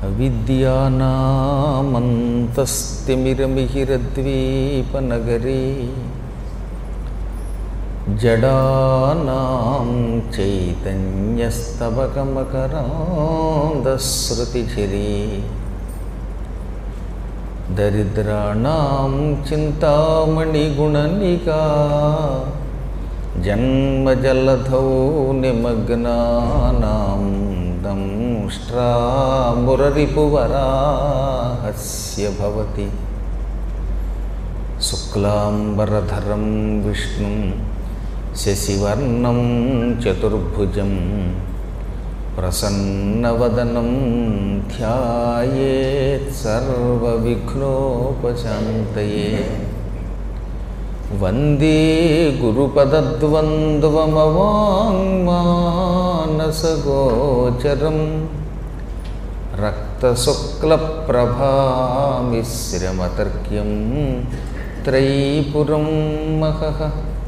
అవిద్యానామంతస్తిమిరమిహిరద్వీపనగరీ జడానాం చైతన్యస్తబకమకరాందశ్రుతిఝరీ దరిద్రాణం చింతామణిగుణనికా జన్మజలధౌ నిమగ్నానాం దంష్ట్రామురరిపువరాహస్య భవతి శుక్లాంబరధరం విష్ణుం శశివర్ణం చతుర్భుజం ప్రసన్నవదనం ధ్యాయేత్ సర్వవిఘ్నోపశాంతయే వందే గురుపదద్వంద్వమవాङ्మానసగోచరం రక్తశుక్లప్రభామిశ్రమతర్క్యం త్రైపురం మహః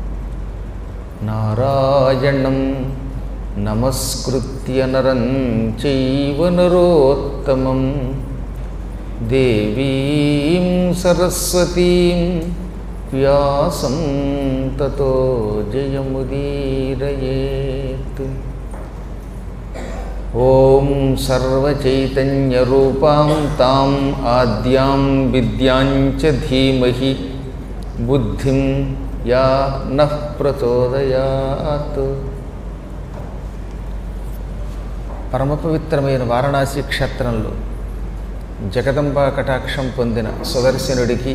నారాయణం నమస్కృత్య నరం చైవ నరోత్తమం దేవీం సరస్వతీం వ్యాసం తతో జయముదీరయేత్ ఓం సర్వచైతన్యరూపాం తాం ఆద్యాం విద్యాం చ ధీమహి బుద్ధిం యా నః ప్రచోదయాత్ పరమ పవిత్రమైన వారణాసి క్షేత్రంలో జగదంబా కటాక్షం పొందిన సుదర్శనుడికి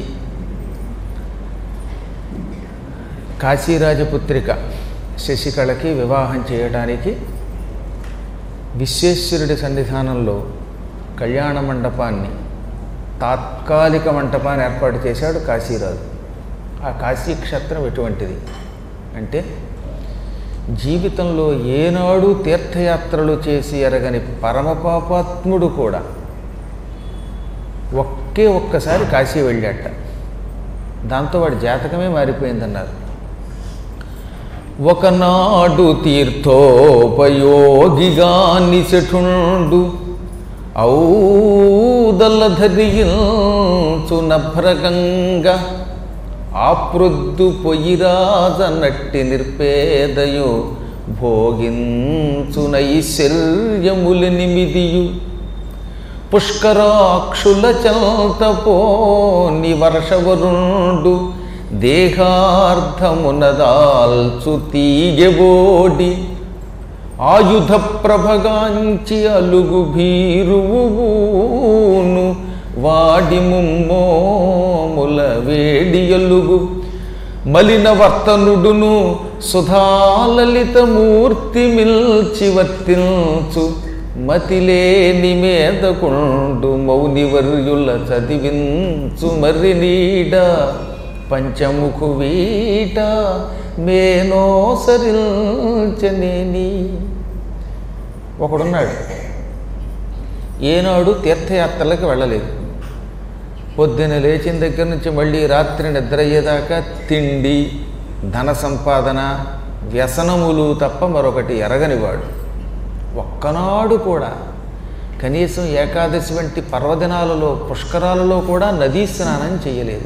కాశీరాజపుత్రిక శశికళకి వివాహం చేయడానికి విశ్వేశ్వరుడి సన్నిధానంలో కళ్యాణ మండపాన్ని తాత్కాలిక మంటపాన్ని ఏర్పాటు చేశాడు కాశీరాజు ఆ కాశీ క్షేత్రం ఎటువంటిది అంటే జీవితంలో ఏనాడు తీర్థయాత్రలు చేసి ఎరగని పరమపాపాత్ముడు కూడా ఒకే ఒక్కసారి కాశీ వెళ్ళాట దాంతో వాడి జాతకమే మారిపోయిందన్నారు ఒకనాడు తీర్థోపయోగిగా నిశఠుండు ఔదలధరియుచునభ్రగంగా ఆప్రొద్దు పొయ్యిరాజ నట్టి నిర్పేదయు భోగించునైశ్వర్యములనిమిదియు పుష్కరాక్షుల చల్తపోని వర్షవరుండు దేహార్థమునదాల్చు తీగెబోడి ఆయుధ ప్రభగాంచి అలుగు భీరువును వాడి ముమ్మోముల వేడియలుగు మలిన వర్తనుడును సుధాలలితమూర్తి మిల్చి వర్తించు మతిలేని మేదకుండు మౌనివర్యుల చదివించు మర్రి నీడ పంచముఖు వీట మేనో సరిల్చనేని ఒకడున్నాడు ఏనాడు తీర్థయాత్రలకు వెళ్ళలేదు పొద్దున లేచిన దగ్గర నుంచి మళ్ళీ రాత్రి నిద్ర అయ్యేదాకా తిండి ధన సంపాదన వ్యసనములు తప్ప మరొకటి ఎరగనివాడు ఒక్కనాడు కూడా కనీసం ఏకాదశి వంటి పర్వదినాలలో పుష్కరాలలో కూడా నదీ స్నానం చేయలేదు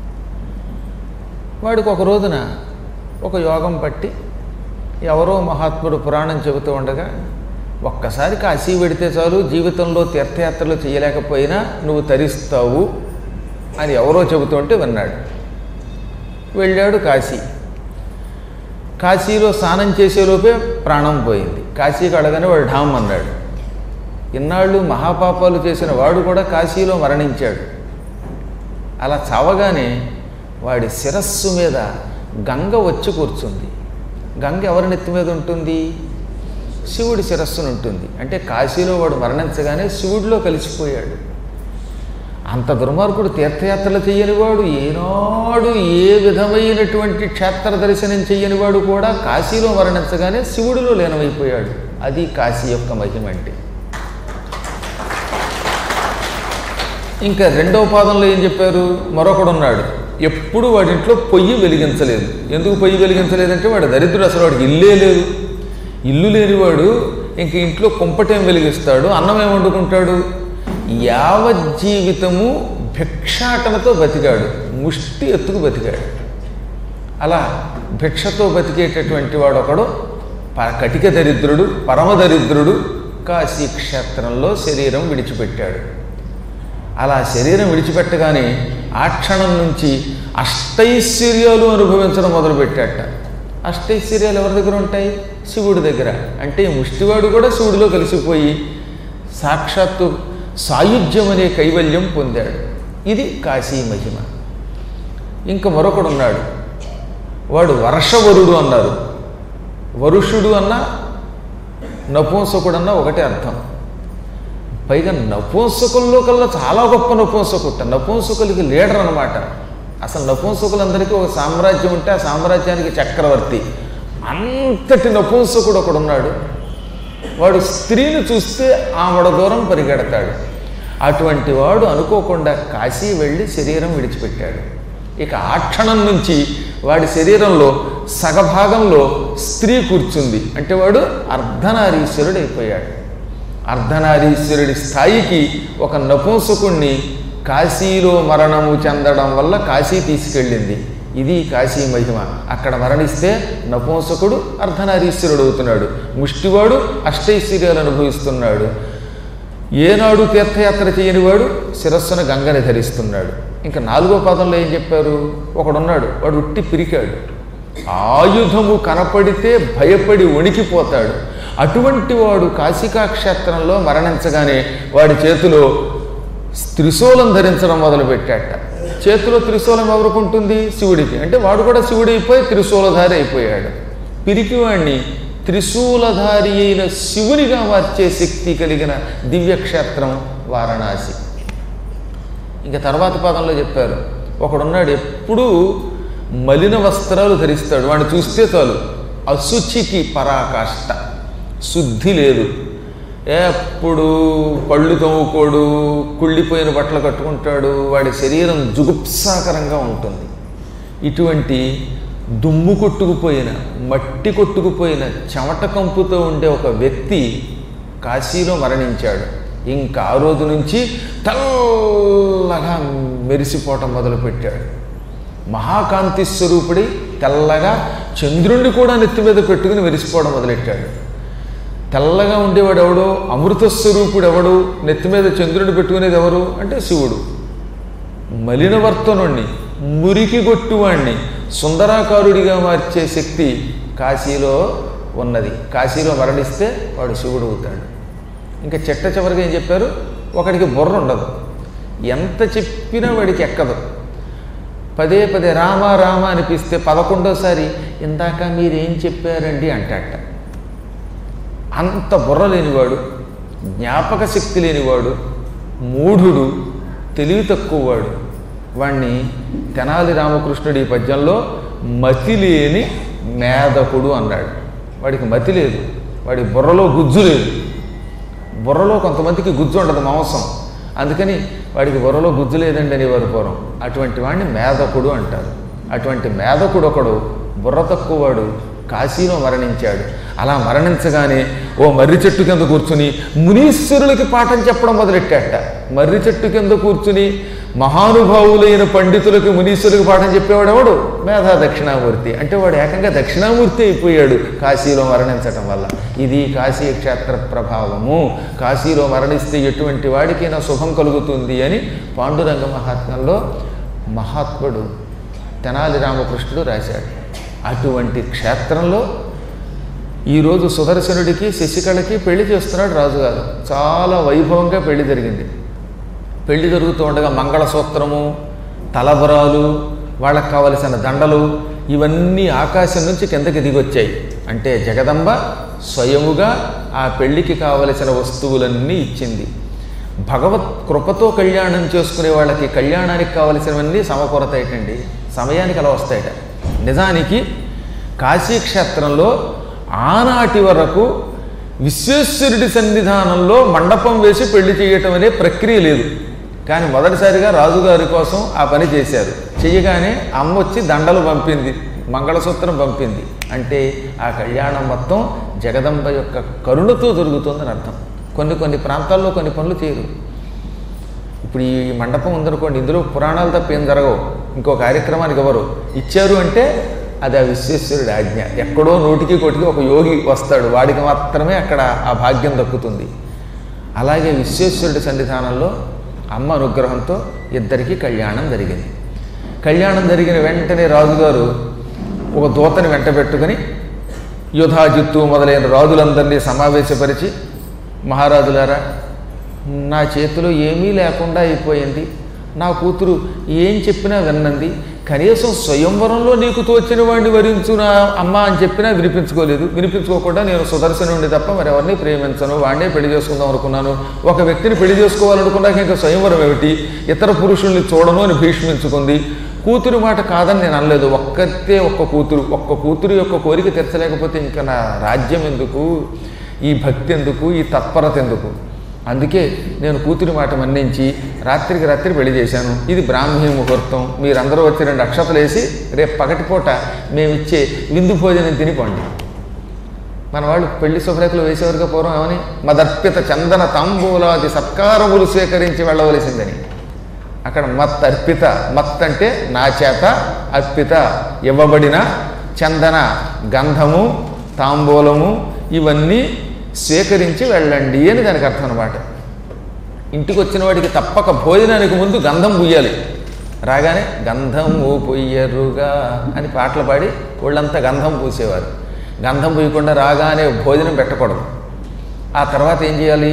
వాడికి ఒక రోజున ఒక యోగం పట్టి ఎవరో మహాత్ముడు పురాణం చెబుతూ ఉండగా ఒక్కసారి కాశీ పెడితే చాలు జీవితంలో తీర్థయాత్రలు చేయలేకపోయినా నువ్వు తరిస్తావు అని ఎవరో చెబుతుంటే విన్నాడు వెళ్ళాడు కాశీ కాశీలో స్నానం చేసేలోపే ప్రాణం పోయింది కాశీకి అడగని వాడు ఢామ్ అన్నాడు ఇన్నాళ్ళు మహాపాపాలు చేసిన వాడు కూడా కాశీలో మరణించాడు అలా చావగానే వాడి శిరస్సు మీద గంగ వచ్చి కూర్చుంది గంగ ఎవరి నెత్తి మీద ఉంటుంది శివుడి శిరస్సును ఉంటుంది అంటే కాశీలో వాడు మరణించగానే శివుడిలో కలిసిపోయాడు అంత దుర్మార్గుడు తీర్థయాత్రలు చేయనివాడు ఏనాడు ఏ విధమైనటువంటి క్షేత్ర దర్శనం చేయనివాడు కూడా కాశీలో మరణించగానే శివుడిలో లీనమైపోయాడు అది కాశీ యొక్క మహిమ అంటే ఇంకా రెండవ పాదంలో ఏం చెప్పారు మరొకడు ఉన్నాడు ఎప్పుడు వాడింట్లో పొయ్యి వెలిగించలేదు ఎందుకు పొయ్యి వెలిగించలేదంటే వాడు దరిద్రుడు అసలు వాడికి ఇల్లే లేదు ఇల్లు లేనివాడు ఇంక ఇంట్లో కుంపటేం వెలిగిస్తాడు అన్నం ఏం వండుకుంటాడు యావజ్జీవితము భిక్షాటనతో బతికాడు ముష్టి ఎత్తుకు బతికాడు అలా భిక్షతో బతికేటటువంటి వాడు ఒకడు ప- కటిక దరిద్రుడు పరమ దరిద్రుడు కాశీ క్షేత్రంలో శరీరం విడిచిపెట్టాడు అలా శరీరం విడిచిపెట్టగానే ఆ క్షణం నుంచి అష్టైశ్వర్యాలు అనుభవించడం మొదలుపెట్టాట అష్టైశ్వర్యాలు ఎవరి దగ్గర ఉంటాయి శివుడి దగ్గర అంటే ఈ ముష్టివాడు కూడా శివుడిలో కలిసిపోయి సాక్షాత్తు సాయుధ్యం అనే కైవల్యం పొందాడు ఇది కాశీ మహిమ ఇంకా మరొకడు ఉన్నాడు వాడు వర్షవరుడు అన్నారు వరుషుడు అన్న నపుంసకుడు అన్న ఒకటే అర్థం పైగా నపుంసకుల్లో కల్లా చాలా గొప్ప నపుంసకుట నపుంసకులకి లీడర్ అనమాట అసలు నపుంసకులందరికీ ఒక సామ్రాజ్యం ఉంటే ఆ సామ్రాజ్యానికి చక్రవర్తి అంతటి నపుంసకుడు ఒకడున్నాడు వాడు స్త్రీని చూస్తే ఆవిడ దూరం పరిగెడతాడు అటువంటి వాడు అనుకోకుండా కాశీ వెళ్ళి శరీరం విడిచిపెట్టాడు ఇక ఆ క్షణం నుంచి వాడి శరీరంలో సగభాగంలో స్త్రీ కూర్చుంది అంటే వాడు అర్ధనారీశ్వరుడు అయిపోయాడు అర్ధనారీశ్వరుడి స్థాయికి ఒక నపుంసకుణ్ణి కాశీలో మరణము చెందడం వల్ల కాశీ తీసుకెళ్ళింది ఇది కాశీ మహిమ అక్కడ మరణిస్తే నపుంసకుడు అర్ధనారీశ్వరుడు అవుతున్నాడు ముష్టివాడు అష్టైశ్వర్యాలు అనుభవిస్తున్నాడు ఏనాడు తీర్థయాత్ర చేయనివాడు శిరస్సును గంగని ధరిస్తున్నాడు ఇంకా నాలుగో పదంలో ఏం చెప్పారు ఒకడున్నాడు వాడు ఉట్టి పిరికాడు ఆయుధము కనపడితే భయపడి వణికిపోతాడు అటువంటి వాడు కాశికా క్షేత్రంలో మరణించగానే వాడి చేతిలో త్రిశూలం ధరించడం మొదలుపెట్టాట చేతిలో త్రిశూలం ఎవరికి ఉంటుంది శివుడికి అంటే వాడు కూడా శివుడు అయిపోయి త్రిశూలధారి అయిపోయాడు పిరికివాణ్ణి త్రిశూలధారి అయిన శివునిగా మార్చే శక్తి కలిగిన దివ్యక్షేత్రం వారణాసి ఇంకా తర్వాత పదంలో చెప్పారు ఒకడున్నాడు ఎప్పుడూ మలిన వస్త్రాలు ధరిస్తాడు వాడిని చూస్తే చాలు అశుచికి పరాకాష్ట శుద్ధి లేదు ఎప్పుడు పళ్ళు తవ్వుకోడు కుళ్ళిపోయిన బట్టలు కట్టుకుంటాడు వాడి శరీరం జుగుప్సాకరంగా ఉంటుంది ఇటువంటి దుమ్ము కొట్టుకుపోయిన మట్టి కొట్టుకుపోయిన చెమట కంపుతో ఉండే ఒక వ్యక్తి కాశీలో మరణించాడు ఇంకా ఆ రోజు నుంచి తెల్లగా మెరిసిపోవటం మొదలుపెట్టాడు మహాకాంతి స్వరూపుడి తెల్లగా చంద్రుణ్ణి కూడా నెత్తి మీద పెట్టుకుని మెరిసిపోవడం మొదలెట్టాడు తెల్లగా ఉండేవాడు ఎవడు అమృత స్వరూపుడు ఎవడు నెత్తి మీద చంద్రుడిని పెట్టుకునేది ఎవరు అంటే శివుడు మలినవర్తనుణ్ణి మురికి కొట్టువాణ్ణి సుందరాకారుడిగా మార్చే శక్తి కాశీలో ఉన్నది కాశీలో మరణిస్తే వాడు శివుడు అవుతాడు ఇంకా చెట్ట చివరిగా ఏం చెప్పారు ఒకడికి బుర్ర ఉండదు ఎంత చెప్పినా వాడికి ఎక్కదు పదే పదే రామ రామ అనిపిస్తే పదకొండోసారి ఇందాక మీరేం చెప్పారండి అంటాట అంత బుర్ర లేనివాడు జ్ఞాపక శక్తి లేనివాడు మూఢుడు తెలివి తక్కువవాడు వాణ్ణి తెనాలి రామకృష్ణుడి ఈ పద్యంలో మతి లేని మేధకుడు అన్నాడు వాడికి మతి లేదు వాడి బుర్రలో గుజ్జు లేదు బుర్రలో కొంతమందికి గుజ్జు ఉండదు మాంసం అందుకని వాడికి బుర్రలో గుజ్జు లేదండి అనేవారు పూర్వం అటువంటి వాడిని మేధకుడు అంటారు అటువంటి మేధకుడు ఒకడు బుర్ర తక్కువవాడు కాశీలో మరణించాడు అలా మరణించగానే ఓ మర్రి చెట్టు కింద కూర్చుని మునీశ్వరులకి పాఠం చెప్పడం మొదలెట్టాట మర్రి చెట్టు కింద కూర్చుని మహానుభావులైన పండితులకు మునీశ్వరులకు పాఠం చెప్పేవాడు ఎవడు మేధా దక్షిణామూర్తి అంటే వాడు ఏకంగా దక్షిణామూర్తి అయిపోయాడు కాశీలో మరణించటం వల్ల ఇది కాశీ క్షేత్ర ప్రభావము కాశీలో మరణిస్తే ఎటువంటి వాడికైనా శుభం కలుగుతుంది అని పాండురంగ మహాత్మ్యంలో మహాత్ముడు తెనాలి రామకృష్ణుడు రాశాడు అటువంటి క్షేత్రంలో ఈరోజు సుదర్శనుడికి శశికళకి పెళ్లి చేస్తున్నాడు రాజుగారు చాలా వైభవంగా పెళ్లి జరిగింది పెళ్లి జరుగుతూ ఉండగా మంగళసూత్రము తలబరాలు వాళ్ళకి కావలసిన దండలు ఇవన్నీ ఆకాశం నుంచి కిందకి దిగొచ్చాయి అంటే జగదంబ స్వయముగా ఆ పెళ్లికి కావలసిన వస్తువులన్నీ ఇచ్చింది భగవత్ కృపతో కళ్యాణం చేసుకునే వాళ్ళకి కళ్యాణానికి కావలసినవన్నీ సమకూరతాయిటండి సమయానికి అలా వస్తాయట నిజానికి కాశీక్షేత్రంలో ఆనాటి వరకు విశ్వేశ్వరుడి సన్నిధానంలో మండపం వేసి పెళ్లి చేయటం అనే ప్రక్రియ లేదు కానీ మొదటిసారిగా రాజుగారి కోసం ఆ పని చేశారు చేయగానే అమ్మ వచ్చి దండలు పంపింది మంగళసూత్రం పంపింది అంటే ఆ కళ్యాణం మొత్తం జగదంబ యొక్క కరుణతో జరుగుతుందని అర్థం కొన్ని కొన్ని ప్రాంతాల్లో కొన్ని పనులు చేయరు ఇప్పుడు ఈ మండపం ఉందనుకోండి ఇందులో పురాణాలు తప్ప ఏం జరగవు ఇంకో కార్యక్రమానికి ఎవరు ఇచ్చారు అంటే అది ఆ విశ్వేశ్వరుడి ఆజ్ఞ ఎక్కడో నూటికి కోటికి ఒక యోగి వస్తాడు వాడికి మాత్రమే అక్కడ ఆ భాగ్యం దక్కుతుంది అలాగే విశ్వేశ్వరుడి సన్నిధానంలో అమ్మ అనుగ్రహంతో ఇద్దరికీ కళ్యాణం జరిగింది కళ్యాణం జరిగిన వెంటనే రాజుగారు ఒక దూతని వెంట పెట్టుకుని యుధాజిత్తు మొదలైన రాజులందరినీ సమావేశపరిచి మహారాజులారా నా చేతిలో ఏమీ లేకుండా అయిపోయింది నా కూతురు ఏం చెప్పినా విన్నది కనీసం స్వయంవరంలో నీకు తోచిన వాడిని వరించు నా అమ్మ అని చెప్పినా వినిపించుకోలేదు వినిపించుకోకుండా నేను సుదర్శనుండి తప్ప మరి ఎవరిని ప్రేమించను వాడినే పెళ్లి చేసుకుందాం అనుకున్నాను ఒక వ్యక్తిని పెళ్లి చేసుకోవాలనుకున్నాక ఇంకా స్వయంవరం ఏమిటి ఇతర పురుషుల్ని చూడను అని భీష్మించుకుంది కూతురు మాట కాదని నేను అనలేదు ఒక్కతే ఒక్క కూతురు ఒక్క కూతురు యొక్క కోరిక తీర్చలేకపోతే ఇంకా నా రాజ్యం ఎందుకు ఈ భక్తి ఎందుకు ఈ తత్పరత ఎందుకు అందుకే నేను కూతురి మాట మన్నించి రాత్రికి రాత్రి పెళ్లి చేశాను ఇది బ్రాహ్మీ ముహూర్తం మీరందరూ వచ్చి రెండు అక్షతలు వేసి రేపు పగటిపూట మేమిచ్చే విందు భోజనం తినిపోండి మన వాళ్ళు పెళ్లి శుభ్రతలు వేసేవారుగా పూర్వం ఏమని మదర్పిత చందన తాంబూలాది సత్కారములు స్వీకరించి వెళ్ళవలసిందని అక్కడ మత్ అర్పిత మత్ అంటే నా చేత అర్పిత ఇవ్వబడిన చందన గంధము తాంబూలము ఇవన్నీ స్వీకరించి వెళ్ళండి అని దానికి అర్థం అనమాట ఇంటికి వచ్చిన వాడికి తప్పక భోజనానికి ముందు గంధం పుయ్యాలి రాగానే గంధము పొయ్యరుగా అని పాటలు పాడి వాళ్ళంతా గంధం పూసేవారు గంధం పూయకుండా రాగానే భోజనం పెట్టకూడదు ఆ తర్వాత ఏం చేయాలి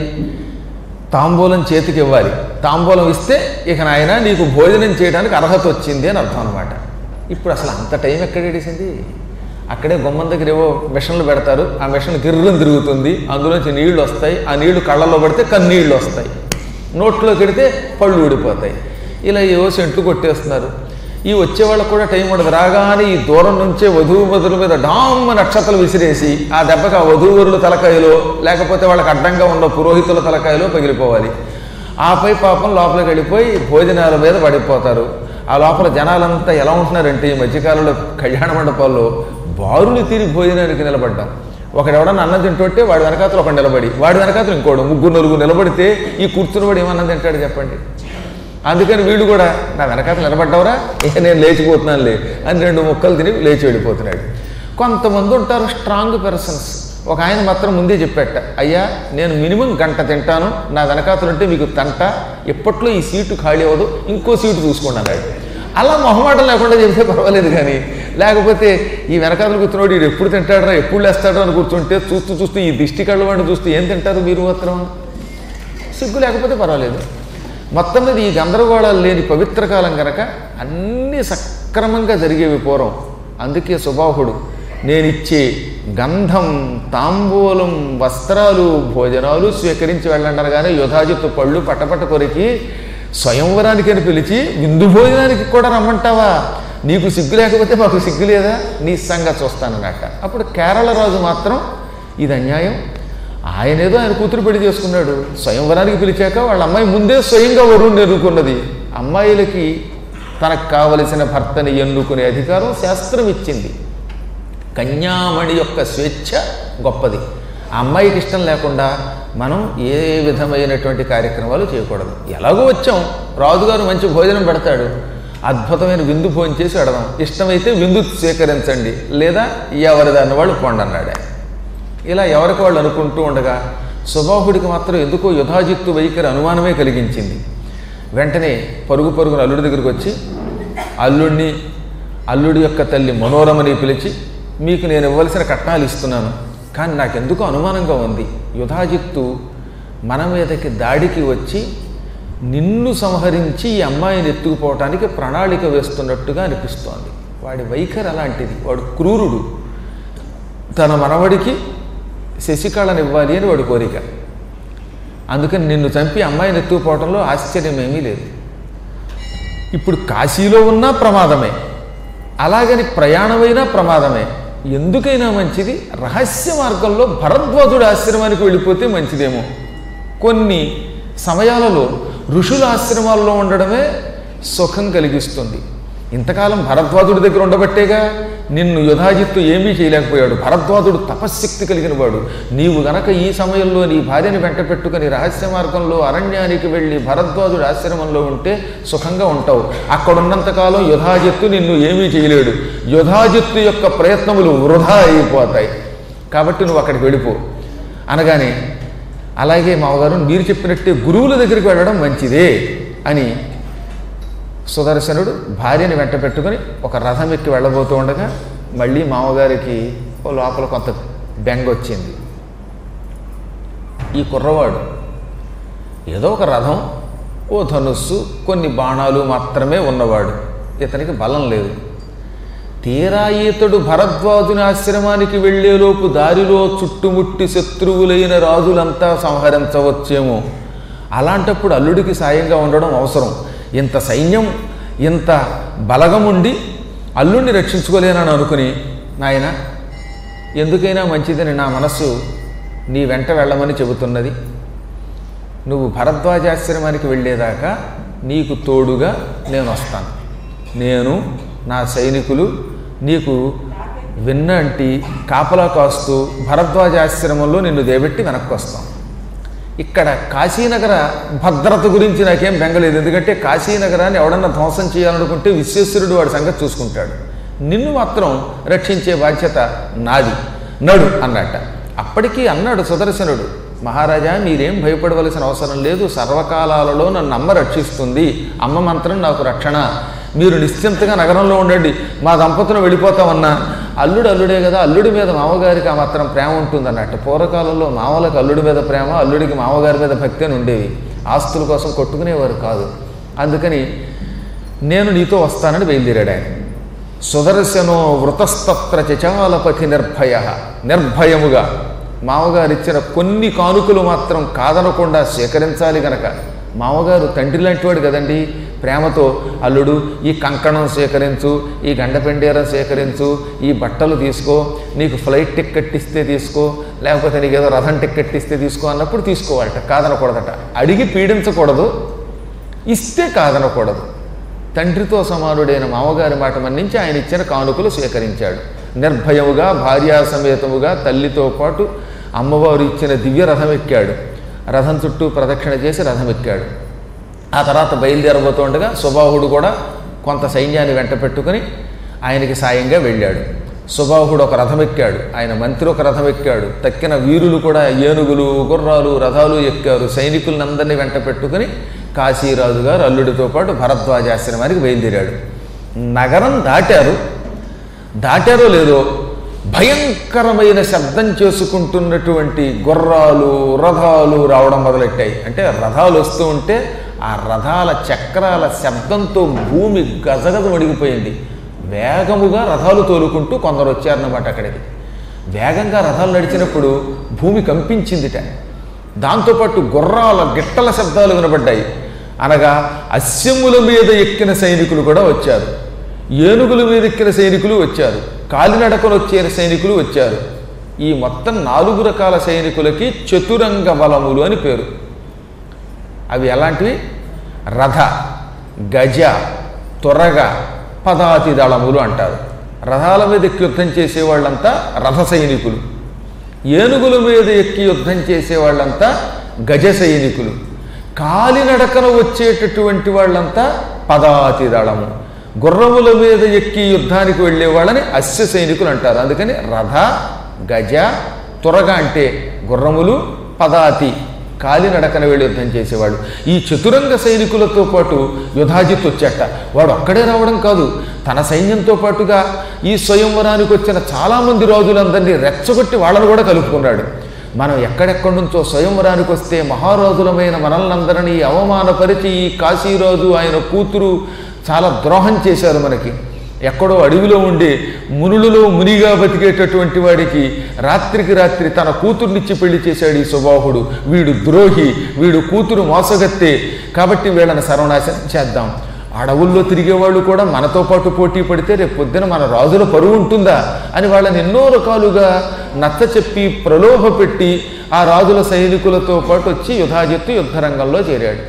తాంబూలం చేతికి ఇవ్వాలి తాంబూలం ఇస్తే ఇక నాయన నీకు భోజనం చేయడానికి అర్హత వచ్చింది అని అర్థం అనమాట ఇప్పుడు అసలు అంత టైం ఎక్కడ గడిచింది అక్కడే గుమ్మం దగ్గర ఏవో మిషన్లు పెడతారు ఆ మిషన్ గిర్రం తిరుగుతుంది అందులోంచి నీళ్లు వస్తాయి ఆ నీళ్లు కళ్ళలో పడితే కన్నీళ్ళు వస్తాయి నోట్లో పెడితే పళ్ళు ఊడిపోతాయి ఇలా ఏవో సెంట్లు కొట్టేస్తున్నారు ఈ వచ్చేవాళ్ళకు కూడా టైం ఉండదు రాగానే ఈ దూరం నుంచే వధువు వధుల మీద డామ్మ నక్షత్రాలు విసిరేసి ఆ దెబ్బకి ఆ వధూవరుల తలకాయలో లేకపోతే వాళ్ళకి అడ్డంగా ఉన్న పురోహితుల తలకాయలో పగిలిపోవాలి ఆపై పాపం లోపలికి వెళ్ళిపోయి భోజనాల మీద పడిపోతారు ఆ లోపల జనాలంతా ఎలా ఉంటున్నారంటే ఈ మధ్యకాలంలో కళ్యాణ మండపాల్లో బారులు తీరి భోజనానికి నిలబడ్డాం ఒకడు ఎవడన్నా అన్నం తింటుంటే వాడి వెనకాతలు ఒకడు నిలబడి వాడి వెనకాతలు ఇంకోడు ముగ్గురు నలుగురు నిలబడితే ఈ కూర్చుని వాడు ఏమన్నా తింటాడు చెప్పండి అందుకని వీళ్ళు కూడా నా వెనకాత నిలబడ్డవరా ఇక నేను లేచిపోతున్నానులే అని రెండు ముక్కలు తిని లేచి వెళ్ళిపోతున్నాడు కొంతమంది ఉంటారు స్ట్రాంగ్ పర్సన్స్ ఒక ఆయన మాత్రం ముందే చెప్పాట అయ్యా నేను మినిమం గంట తింటాను నా వెనకాతలుంటే మీకు తంట ఎప్పట్లో ఈ సీటు ఖాళీ అవ్వదు ఇంకో సీటు చూసుకోండి అన్నాడు అలా మొహమాటం లేకుండా చెప్తే పర్వాలేదు కానీ లేకపోతే ఈ వెనకాతలు కూర్చున్నాడు వీడు ఎప్పుడు తింటాడరా ఎప్పుడు లేస్తాడో అని కూర్చుంటే చూస్తూ చూస్తూ ఈ దిష్టి కళ్ళు వాడిని చూస్తూ ఏం తింటారు మీరు మాత్రం సిగ్గు లేకపోతే పర్వాలేదు మొత్తం మీద ఈ గందరగోళాలు లేని పవిత్ర కాలం కనుక అన్నీ సక్రమంగా జరిగేవి పూర్వం అందుకే సుబాహుడు నేనిచ్చే గంధం తాంబూలం వస్త్రాలు భోజనాలు స్వీకరించి వెళ్ళండి అనగానే యుధాజిత్తు పళ్ళు పట్టపట్ట కొరికి స్వయంవరానికి అని పిలిచి విందు భోజనానికి కూడా రమ్మంటావా నీకు సిగ్గు లేకపోతే మాకు సిగ్గు లేదా నీ సంగతి చూస్తానన్నట్ట అప్పుడు కేరళ రాజు మాత్రం ఇది అన్యాయం ఆయన ఏదో ఆయన కూతురు పెళ్లి చేసుకున్నాడు స్వయంవరానికి పిలిచాక వాళ్ళ అమ్మాయి ముందే స్వయంగా వరుణ్ ఎన్నుకున్నది అమ్మాయిలకి తనకు కావలసిన భర్తని ఎన్నుకునే అధికారం శాస్త్రం ఇచ్చింది కన్యామణి యొక్క స్వేచ్ఛ గొప్పది ఆ అమ్మాయికి ఇష్టం లేకుండా మనం ఏ విధమైనటువంటి కార్యక్రమాలు చేయకూడదు ఎలాగో వచ్చాం రాజుగారు మంచి భోజనం పెడతాడు అద్భుతమైన విందు భోజనం చేసి పెడదాం ఇష్టమైతే విందు స్వీకరించండి లేదా ఎవరిదాన్ని వాళ్ళు పొండన్నాడు ఆయన. ఇలా ఎవరికి వాళ్ళు అనుకుంటూ ఉండగా సుబాహుడికి మాత్రం ఎందుకో యుధాజిత్తు వైఖరి అనుమానమే కలిగించింది వెంటనే పరుగు పరుగున అల్లుడి దగ్గరికి వచ్చి అల్లుడిని అల్లుడి యొక్క తల్లి మనోరమని పిలిచి మీకు నేను ఇవ్వవలసిన కట్నాలు ఇస్తున్నాను కానీ నాకెందుకో అనుమానంగా ఉంది యుధాజిత్తు మన మీదకి దాడికి వచ్చి నిన్ను సంహరించి ఈ అమ్మాయిని ఎత్తుకుపోవటానికి ప్రణాళిక వేస్తున్నట్టుగా అనిపిస్తోంది వాడి వైఖరి అలాంటిది వాడు క్రూరుడు తన మనవడికి శశికళని ఇవ్వాలి అని వాడి కోరిక అందుకని నిన్ను చంపి అమ్మాయిని ఎత్తుకుపోవడంలో ఆశ్చర్యమేమీ లేదు ఇప్పుడు కాశీలో ఉన్నా ప్రమాదమే అలాగని ప్రయాణమైనా ప్రమాదమే ఎందుకైనా మంచిది రహస్య మార్గంలో భరద్వాజుడి ఆశ్రమానికి వెళ్ళిపోతే మంచిదేమో కొన్ని సమయాలలో ఋషుల ఆశ్రమాల్లో ఉండడమే సుఖం కలిగిస్తుంది ఇంతకాలం భరద్వాజుడి దగ్గర ఉండబట్టేగా నిన్ను యుధాజిత్తు ఏమీ చేయలేకపోయాడు భరద్వాజుడు తపశ్శక్తి కలిగిన వాడు నీవు గనక ఈ సమయంలో నీ భార్యని వెంట పెట్టుకుని రహస్య మార్గంలో అరణ్యానికి వెళ్ళి భరద్వాజుడి ఆశ్రమంలో ఉంటే సుఖంగా ఉంటావు అక్కడున్నంతకాలం యుధాజిత్తు నిన్ను ఏమీ చేయలేడు యుధాజిత్తు యొక్క ప్రయత్నములు వృధా అయిపోతాయి కాబట్టి నువ్వు అక్కడికి వెళ్ళిపో అనగానే అలాగే మామగారు మీరు చెప్పినట్టే గురువుల దగ్గరికి వెళ్ళడం మంచిదే అని సుదర్శనుడు భార్యని వెంట పెట్టుకుని ఒక రథం ఎక్కి వెళ్ళబోతూ ఉండగా మళ్ళీ మామగారికి ఓ లోపల కొంత బెంగ వచ్చింది ఈ కుర్రవాడు ఏదో ఒక రథం ఓ ధనుస్సు కొన్ని బాణాలు మాత్రమే ఉన్నవాడు ఇతనికి బలం లేదు తీరా ఈతడు భరద్వాజుని ఆశ్రమానికి వెళ్లేలోపు దారిలో చుట్టుముట్టి శత్రువులైన రాజులంతా సంహరించవచ్చేమో అలాంటప్పుడు అల్లుడికి సాయంగా ఉండడం అవసరం ఇంత సైన్యం ఇంత బలగముండి అల్లుడిని రక్షించుకోలేనని అనుకుని నాయన ఎందుకైనా మంచిదని నా మనస్సు నీ వెంట వెళ్ళమని చెబుతున్నది నువ్వు భరద్వాజాశ్రమానికి వెళ్ళేదాకా నీకు తోడుగా నేను వస్తాను నేను నా సైనికులు నీకు విన్నంటి కాపలా కాస్తూ భరద్వాజాశ్రమంలో నిన్ను దేబెట్టి వెనక్కి వస్తాం ఇక్కడ కాశీనగర భద్రత గురించి నాకేం బెంగలేదు ఎందుకంటే కాశీనగరాన్ని ఎవడన్నా ధ్వంసం చేయాలనుకుంటే విశ్వేశ్వరుడు వాడి సంగతి చూసుకుంటాడు నిన్ను మాత్రం రక్షించే బాధ్యత నాది నడు అన్నట్ట అప్పటికీ అన్నాడు సుదర్శనుడు మహారాజా మీరేం భయపడవలసిన అవసరం లేదు సర్వకాలాలలో నన్ను అమ్మ రక్షిస్తుంది అమ్మ మంత్రం నాకు రక్షణ మీరు నిశ్చింతగా నగరంలో ఉండండి మా దంపతులు వెళ్ళిపోతామన్నా అల్లుడు అల్లుడే కదా అల్లుడి మీద మామగారికి ఆ మాత్రం ప్రేమ ఉంటుంది అన్నట్టు పూర్వకాలంలో మామలకు అల్లుడి మీద ప్రేమ అల్లుడికి మామగారి మీద భక్తి అని ఉండేవి ఆస్తుల కోసం కొట్టుకునేవారు కాదు అందుకని నేను నీతో వస్తానని బయలుదేరాడు ఆయన సుదర్శనో వృతస్తత్ర చచాలపతి నిర్భయ నిర్భయముగా మామగారిచ్చిన కొన్ని కానుకలు మాత్రం కాదనకుండా సేకరించాలి గనక మామగారు తండ్రి లాంటివాడు కదండి ప్రేమతో అల్లుడు ఈ కంకణం సేకరించు ఈ గండపెండేరం సేకరించు ఈ బట్టలు తీసుకో నీకు ఫ్లైట్ టికెట్ ఇస్తే తీసుకో లేకపోతే నీకు ఏదో రథం టికెట్ ఇస్తే తీసుకో అన్నప్పుడు తీసుకోవాలట కాదనకూడదట అడిగి పీడించకూడదు ఇస్తే కాదనకూడదు తండ్రితో సమానుడైన మామగారి మాట మన్నించి ఆయన ఇచ్చిన కానుకలు స్వీకరించాడు నిర్భయముగా భార్యా సమేతముగా తల్లితో పాటు అమ్మవారు ఇచ్చిన దివ్య రథం ఎక్కాడు రథం చుట్టూ ప్రదక్షిణ చేసి రథం ఎక్కాడు ఆ తర్వాత బయలుదేరబోతుండగా సుబాహుడు కూడా కొంత సైన్యాన్ని వెంట పెట్టుకుని ఆయనకి సాయంగా వెళ్ళాడు సుబాహుడు ఒక రథం ఎక్కాడు ఆయన మంత్రి ఒక రథం ఎక్కాడు తక్కిన వీరులు కూడా ఏనుగులు గుర్రాలు రథాలు ఎక్కారు సైనికులందరినీ వెంట పెట్టుకుని కాశీరాజు గారు అల్లుడితో పాటు భరద్వాజాశ్రమానికి బయలుదేరాడు నగరం దాటారు దాటారో లేదో భయంకరమైన శబ్దం చేసుకుంటున్నటువంటి గుర్రాలు రథాలు రావడం మొదలెట్టాయి అంటే రథాలు వస్తూ ఉంటే ఆ రథాల చక్రాల శబ్దంతో భూమి గజగజ వణిగిపోయింది వేగముగా రథాలు తోలుకుంటూ కొందరు వచ్చారన్నమాట అక్కడికి వేగంగా రథాలు నడిచినప్పుడు భూమి కంపించిందిట దాంతోపాటు గుర్రాల గిట్టల శబ్దాలు వినబడ్డాయి అనగా అశ్యముల మీద ఎక్కిన సైనికులు కూడా వచ్చారు ఏనుగుల మీద ఎక్కిన సైనికులు వచ్చారు కాలినడకలు వచ్చే సైనికులు వచ్చారు ఈ మొత్తం నాలుగు రకాల సైనికులకి చతురంగ బలములు అని పేరు అవి ఎలాంటివి రథ గజ త్వరగ పదాతి దళములు అంటారు రథాల మీద ఎక్కి యుద్ధం చేసేవాళ్ళంతా రథ సైనికులు ఏనుగుల మీద ఎక్కి యుద్ధం చేసేవాళ్ళంతా గజ సైనికులు కాలినడకన వచ్చేటటువంటి వాళ్ళంతా పదాతి దళము గుర్రముల మీద ఎక్కి యుద్ధానికి వెళ్ళే వాళ్ళని అశ్వ సైనికులు అంటారు అందుకని రథ గజ త్వరగ అంటే గుర్రములు పదాతి కాలినడకన వెళ్ళి యుద్ధం చేసేవాడు ఈ చతురంగ సైనికులతో పాటు యుధాజిత్ వచ్చాట వాడు ఒక్కడే రావడం కాదు తన సైన్యంతో పాటుగా ఈ స్వయంవరానికి వచ్చిన చాలామంది రాజులందరినీ రెచ్చగొట్టి వాళ్ళను కూడా కలుపుకున్నాడు మనం ఎక్కడెక్కడి నుంచో స్వయంవరానికి వస్తే మహారాజులమైన మనల్నందరినీ అవమానపరిచి ఈ కాశీరాజు ఆయన కూతురు చాలా ద్రోహం చేశారు మనకి ఎక్కడో అడవిలో ఉండి మునులలో మునిగా బతికేటటువంటి వాడికి రాత్రికి రాత్రి తన కూతుర్నిచ్చి పెళ్లి చేశాడు ఈ సుబాహుడు వీడు ద్రోహి వీడు కూతురు మోసగత్తే కాబట్టి వీళ్ళని సర్వనాశనం చేద్దాం అడవుల్లో తిరిగేవాళ్ళు కూడా మనతో పాటు పోటీ పడితే రేపు పొద్దున మన రాజుల పరువు ఉంటుందా అని వాళ్ళని ఎన్నో రకాలుగా నచ్చ చెప్పి ప్రలోభ పెట్టి ఆ రాజుల సైనికులతో పాటు వచ్చి యుధాజిత్తు యుద్ధరంగంలో చేరాడు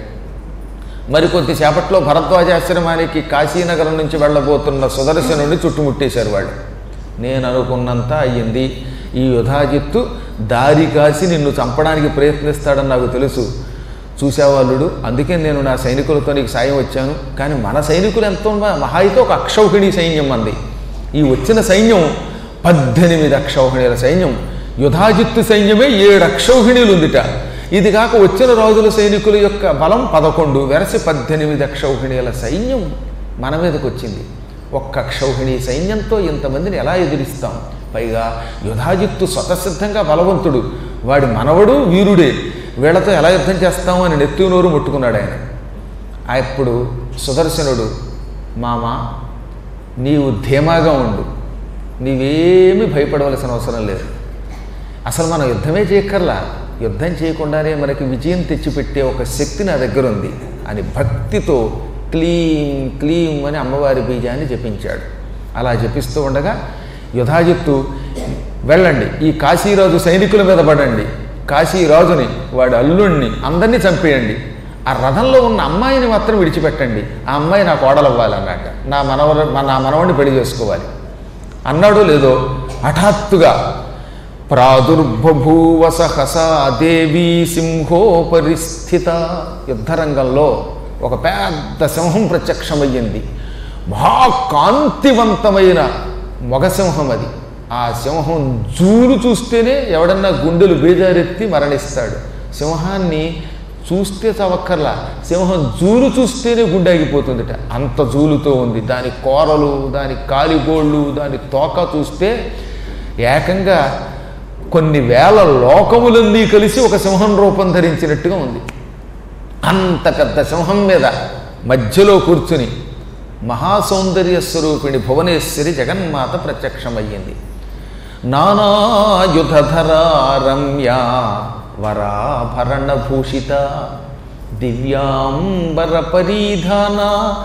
మరికొద్దిసేపట్లో భరద్వాజాశ్రమానికి కాశీనగరం నుంచి వెళ్ళబోతున్న సుదర్శనుడిని చుట్టుముట్టేశారు వాళ్ళు నేను అనుకున్నంత అయ్యింది ఈ యుధాజిత్తు దారి కాసి నిన్ను చంపడానికి ప్రయత్నిస్తాడని నాకు తెలుసు చూసేవాళ్ళుడు అందుకే నేను నా సైనికులతో నీకు సాయం వచ్చాను కానీ మన సైనికులు ఎంత ఉన్నా- మహా అయితే ఒక అక్షౌహిణి సైన్యం అంది ఈ వచ్చిన సైన్యం పద్దెనిమిది అక్షౌహిణీల సైన్యం యుధాజిత్తు సైన్యమే ఏడు అక్షౌహిణీలు ఉందిట ఇది కాక వచ్చిన రాజుల సైనికుల యొక్క బలం పదకొండు వెరసి పద్దెనిమిది అక్షౌహిణీల సైన్యం మన మీదకి వచ్చింది ఒక్క అక్షౌహిణీ సైన్యంతో ఇంతమందిని ఎలా ఎదిరిస్తాం పైగా యుధాజిత్తు స్వతసిద్ధంగా బలవంతుడు వాడి మనవడు వీరుడే వీళ్ళతో ఎలా యుద్ధం చేస్తాము అని నెత్తి నోరు ముట్టుకున్నాడు ఆయన అప్పుడు సుదర్శనుడు మామ నీవు ధీమాగా ఉండు నీవేమీ భయపడవలసిన అవసరం లేదు అసలు మనం యుద్ధమే చేయక్కర్లా యుద్ధం చేయకుండానే మనకి విజయం తెచ్చిపెట్టే ఒక శక్తి నా దగ్గర ఉంది అని భక్తితో క్లీం క్లీం అని అమ్మవారి బీజాన్ని జపించాడు అలా జపిస్తూ ఉండగా యుధాజిత్తు వెళ్ళండి ఈ కాశీరాజు సైనికుల మీద పడండి కాశీరాజుని వాడి అల్లుణ్ణి అందరినీ చంపేయండి ఆ రథంలో ఉన్న అమ్మాయిని మాత్రం విడిచిపెట్టండి ఆ అమ్మాయి నా కోడలవ్వాలి అన్నట్ట నా మనవర నా మనవడిని పెళ్లి చేసుకోవాలి అన్నాడో లేదో హఠాత్తుగా ప్రాదుర్బభూవ సహసా దేవీ సింహోపరిస్థిత యుద్ధరంగంలో ఒక పెద్ద సింహం ప్రత్యక్షమయ్యింది మహాకాంతివంతమైన మొగసింహం అది ఆ సింహం జూలు చూస్తేనే ఎవడన్నా గుండెలు బేజారెత్తి మరణిస్తాడు సింహాన్ని చూస్తే చవక్కర్లా సింహం జూలు చూస్తేనే గుండె ఆగిపోతుందిట అంత జూలుతో ఉంది దాని కోరలు దాని కాలిగోళ్ళు దాని తోక చూస్తే ఏకంగా కొన్ని వేల లోకములన్నీ కలిసి ఒక సింహం రూపం ధరించినట్టుగా ఉంది అంత పెద్ద సింహం మీద మధ్యలో కూర్చుని మహాసౌందర్య స్వరూపిణి భువనేశ్వరి జగన్మాత ప్రత్యక్షమయ్యింది నానాయుధధరా రమ్య వరాభరణభూషిత దివ్యాంబర పరిధాన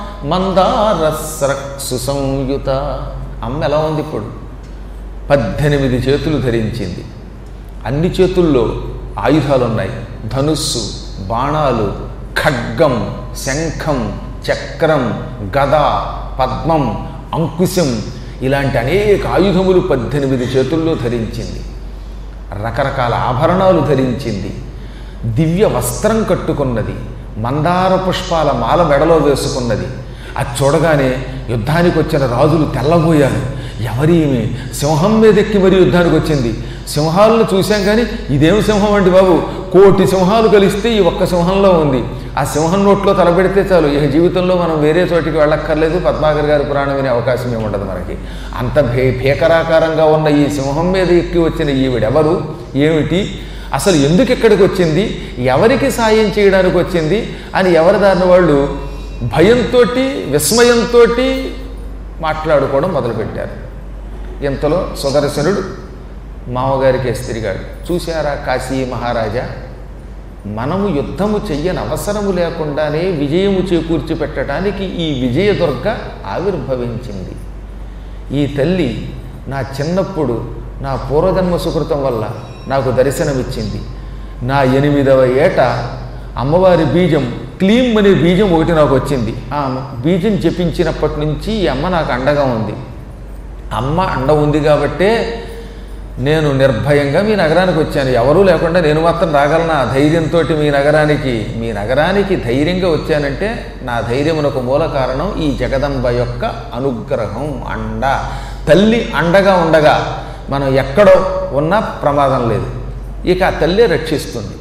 మందారస్రక్సు సంయుత అమ్మ ఎలా ఉంది ఇప్పుడు పద్దెనిమిది చేతులు ధరించింది అన్ని చేతుల్లో ఆయుధాలు ఉన్నాయి ధనుస్సు బాణాలు ఖడ్గం శంఖం చక్రం గద పద్మం అంకుశం ఇలాంటి అనేక ఆయుధములు పద్దెనిమిది చేతుల్లో ధరించింది రకరకాల ఆభరణాలు ధరించింది దివ్య వస్త్రం కట్టుకున్నది మందార పుష్పాల మాల మెడలో వేసుకున్నది అది చూడగానే యుద్ధానికి వచ్చిన రాజులు తెల్లబోయారు ఎవరీమి సింహం మీద ఎక్కి మరీ యుద్ధానికి వచ్చింది సింహాలను చూశాం కానీ ఇదేం సింహం అండి బాబు కోటి సింహాలు కలిస్తే ఈ ఒక్క సింహంలో ఉంది ఆ సింహం నోట్లో తలపెడితే చాలు ఇక జీవితంలో మనం వేరే చోటికి వెళ్ళక్కర్లేదు పద్మాకర్ గారి పురాణం వినే అవకాశం ఏమి ఉండదు మనకి అంత భే భీకరాకారంగా ఉన్న ఈ సింహం మీద ఎక్కి వచ్చిన ఈవిడెవరు ఏమిటి అసలు ఎందుకు ఇక్కడికి వచ్చింది ఎవరికి సాయం చేయడానికి వచ్చింది అని ఎవరి దారిన వాళ్ళు భయంతో విస్మయంతో మాట్లాడుకోవడం మొదలుపెట్టారు ఇంతలో సుదర్శనుడు మామగారికి తిరిగాడు చూశారా కాశీ మహారాజా మనము యుద్ధము చెయ్యని అవసరము లేకుండానే విజయము చేకూర్చి పెట్టడానికి ఈ విజయదుర్గ ఆవిర్భవించింది ఈ తల్లి నా చిన్నప్పుడు నా పూర్వజన్మ సుకృతం వల్ల నాకు దర్శనమిచ్చింది నా ఎనిమిదవ ఏట అమ్మవారి బీజం క్లీం అనే బీజం ఒకటి నాకు వచ్చింది ఆ బీజం జపించినప్పటి నుంచి ఈ అమ్మ నాకు అండగా ఉంది అమ్మ అండ ఉంది కాబట్టే నేను నిర్భయంగా మీ నగరానికి వచ్చాను ఎవరూ లేకుండా నేను మాత్రం రాగలనా ధైర్యంతో మీ నగరానికి మీ నగరానికి ధైర్యంగా వచ్చానంటే నా ధైర్యమునకు మూల కారణం ఈ జగదంబ యొక్క అనుగ్రహం అండ తల్లి అండగా ఉండగా మనం ఎక్కడో ఉన్నా ప్రమాదం లేదు ఇక ఆ తల్లి రక్షిస్తుంది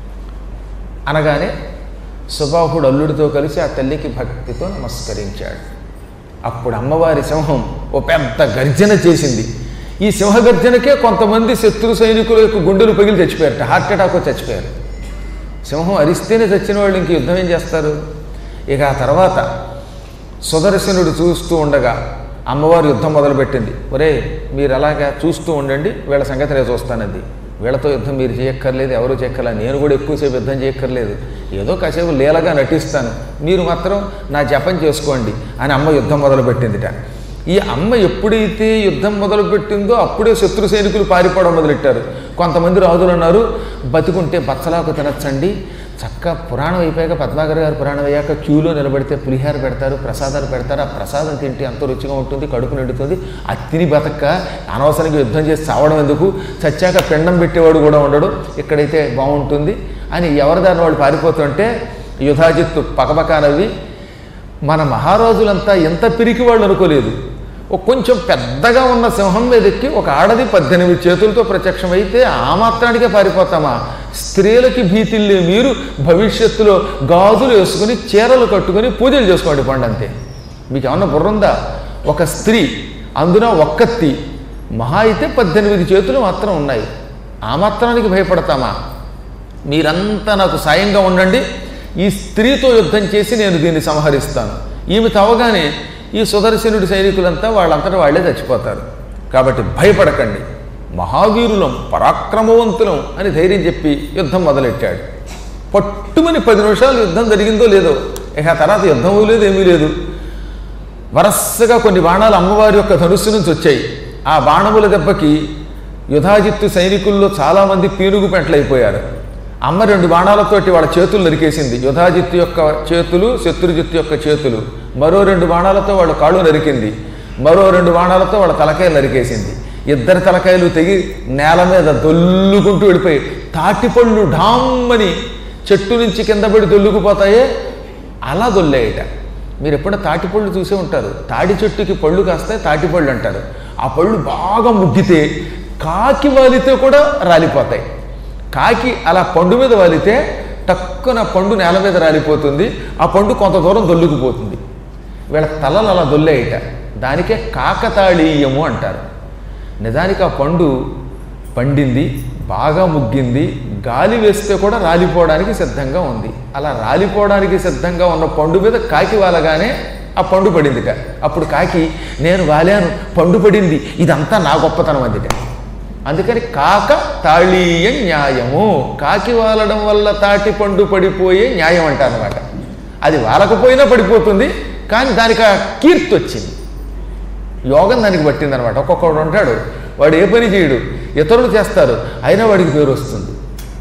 అనగానే సుబాహుడు అల్లుడితో కలిసి ఆ తల్లికి భక్తితో నమస్కరించాడు అప్పుడు అమ్మవారి సింహం ఓ పెద్ద గర్జన చేసింది ఈ సింహ గర్జనకే కొంతమంది శత్రు సైనికుల యొక్క గుండెలు పగిలి చచ్చిపోయారట హార్ట్ అటాక్ వచ్చి చచ్చిపోయారు సింహం అరిస్తేనే చచ్చిన వాళ్ళు ఇంక యుద్ధం ఏం చేస్తారు ఇక ఆ తర్వాత సుదర్శనుడు చూస్తూ ఉండగా అమ్మవారు యుద్ధం మొదలుపెట్టింది ఒరే మీరు అలాగా చూస్తూ ఉండండి వీళ్ళ సంగతి నేను చూస్తానంది వీళ్ళతో యుద్ధం మీరు చేయక్కర్లేదు ఎవరు చేయక్కర్లేదు నేను కూడా ఎక్కువసేపు యుద్ధం చేయక్కర్లేదు ఏదో కాసేపు లీలగా నటిస్తాను మీరు మాత్రం నా జపం చేసుకోండి అని అమ్మ యుద్ధం మొదలుపెట్టిందిట ఈ అమ్మ ఎప్పుడైతే యుద్ధం మొదలుపెట్టిందో అప్పుడే శత్రు సైనికులు పారిపోవడం మొదలెట్టారు కొంతమంది రాజులు అన్నారు బతికుంటే బచ్చలాకు తినచ్చండి చక్క పురాణం అయిపోయాక పద్మాకర్ గారు పురాణం అయ్యాక క్యూలో నిలబడితే పులిహార పెడతారు ప్రసాదాలు పెడతారు ఆ ప్రసాదం తింటే ఎంతో రుచిగా ఉంటుంది కడుపు నిండుతుంది అది తిని బతక్క అనవసరంగా యుద్ధం చేసి చావడం ఎందుకు చచ్చాక పిండం పెట్టేవాడు కూడా ఉండడు ఇక్కడైతే బాగుంటుంది అని ఎవరి దాని వాళ్ళు పారిపోతుంటే యుధాజిత్తు పకపకా నవ్వి మన మహారాజులంతా ఎంత పిరికి వాళ్ళు అనుకోలేదు ఒక కొంచెం పెద్దగా ఉన్న సింహం మీద ఎక్కి ఒక ఆడది పద్దెనిమిది చేతులతో ప్రత్యక్షమైతే ఆ మాత్రానికే పారిపోతామా స్త్రీలకి భీతిల్లే మీరు భవిష్యత్తులో గాజులు వేసుకుని చీరలు కట్టుకుని పూజలు చేసుకోండి పండంతే మీకు ఏమన్నా బుర్రుందా ఒక స్త్రీ అందున ఒక్కత్తి మహా అయితే పద్దెనిమిది చేతులు మాత్రం ఉన్నాయి ఆ మాత్రానికి భయపడతామా మీరంతా నాకు సాయంగా ఉండండి ఈ స్త్రీతో యుద్ధం చేసి నేను దీన్ని సంహరిస్తాను ఈమె తవగానే ఈ సుదర్శనుడి సైనికులంతా వాళ్ళంతటా వాళ్ళే చచ్చిపోతారు కాబట్టి భయపడకండి మహావీరులం పరాక్రమవంతులం అని ధైర్యం చెప్పి యుద్ధం మొదలెట్టాడు పట్టుమని పది నిమిషాలు యుద్ధం జరిగిందో లేదో ఇక ఆ తర్వాత యుద్ధం లేదు ఏమీ లేదు వరసగా కొన్ని బాణాలు అమ్మవారి యొక్క ధనుస్సు నుంచి వచ్చాయి ఆ బాణముల దెబ్బకి యుధాజిత్తు సైనికుల్లో చాలామంది పీనుగు పెంటలైపోయారు అమ్మ రెండు బాణాలతోటి వాళ్ళ చేతులు నరికేసింది యుధాజిత్తు యొక్క చేతులు శత్రుజిత్తు యొక్క చేతులు మరో రెండు బాణాలతో వాళ్ళ కాళ్ళు నరికింది మరో రెండు బాణాలతో వాళ్ళ తలకాయలు నరికేసింది ఇద్దరు తలకాయలు తెగి నేల మీద దొల్లుకుంటూ వెళ్ళిపోయి తాటిపళ్ళు ఢామ్మని చెట్టు నుంచి కింద పడి దొల్లుకుపోతాయే అలా దొల్లేయట మీరు ఎప్పుడైనా తాటిపళ్ళు చూసే ఉంటారు తాడి చెట్టుకి పళ్ళు కాస్తాయి తాటిపళ్ళు అంటారు ఆ పళ్ళు బాగా ముగ్గితే కాకి వాలితే కూడా రాలిపోతాయి కాకి అలా పండు మీద వాలితే టక్కున పండు నేల మీద రాలిపోతుంది ఆ పండు కొంత దూరం దొల్లుకుపోతుంది వీళ్ళ తలలు అలా దొల్లేయట దానికే కాకతాళీయము అంటారు నిజానికి ఆ పండు పండింది బాగా ముగ్గింది గాలి వేస్తే కూడా రాలిపోవడానికి సిద్ధంగా ఉంది అలా రాలిపోవడానికి సిద్ధంగా ఉన్న పండు మీద కాకి వాలగానే ఆ పండు పడిందిట అప్పుడు కాకి నేను వాలాను పండు పడింది ఇదంతా నా గొప్పతనం అందిట అందుకని కాక తాళీయ న్యాయము కాకి వాలడం వల్ల తాటి పండు పడిపోయే న్యాయం అంటారనమాట అది వాలకపోయినా పడిపోతుంది కానీ దానికి ఆ కీర్తి వచ్చింది యోగం దానికి పట్టిందనమాట ఒక్కొక్కడు ఉంటాడు వాడు ఏ పని చేయడు ఇతరులు చేస్తారు అయినా వాడికి పేరు వస్తుంది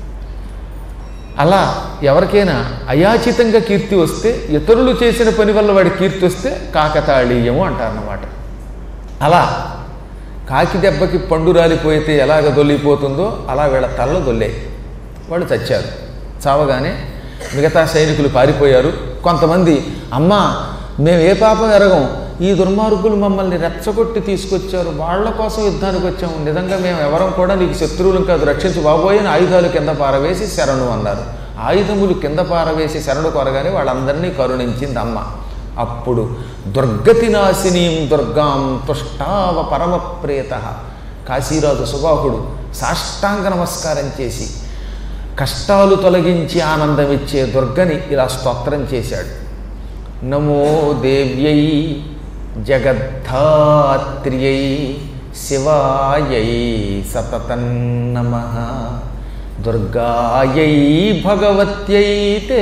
అలా ఎవరికైనా అయాచితంగా కీర్తి వస్తే ఇతరులు చేసిన పని వల్ల వాడి కీర్తి వస్తే కాకతాళీయము అంటారన్నమాట అలా కాకి దెబ్బకి పండు రాలిపోయితే ఎలాగ దొల్లిపోతుందో అలా వీళ్ళ తలలో దొల్లాయి వాళ్ళు చచ్చారు చావగానే మిగతా సైనికులు పారిపోయారు కొంతమంది అమ్మా మేము ఏ పాపం ఎరగం ఈ దుర్మార్గులు మమ్మల్ని రెచ్చగొట్టి తీసుకొచ్చారు వాళ్ళ కోసం యుద్ధానికి వచ్చాము నిజంగా మేము ఎవరం కూడా నీకు శత్రువులం కాదు రక్షించి బాబోయే అని ఆయుధాలు కింద పారవేసి శరణు అన్నారు ఆయుధములు కింద పారవేసి శరణు కొరగానే వాళ్ళందరినీ కరుణించింది అమ్మ అప్పుడు దుర్గతి నాశినీం దుర్గాం తుష్టావ పరమప్రేత కాశీరాజు సుబాహుడు సాష్టాంగ నమస్కారం చేసి కష్టాలు తొలగించి ఆనందమిచ్చే దుర్గని ఇలా స్తోత్రం చేశాడు నమో దేవ్యై జగద్ధాత్ర్యై శివాయై సతతం నమ దుర్గాయై భగవత్యై తే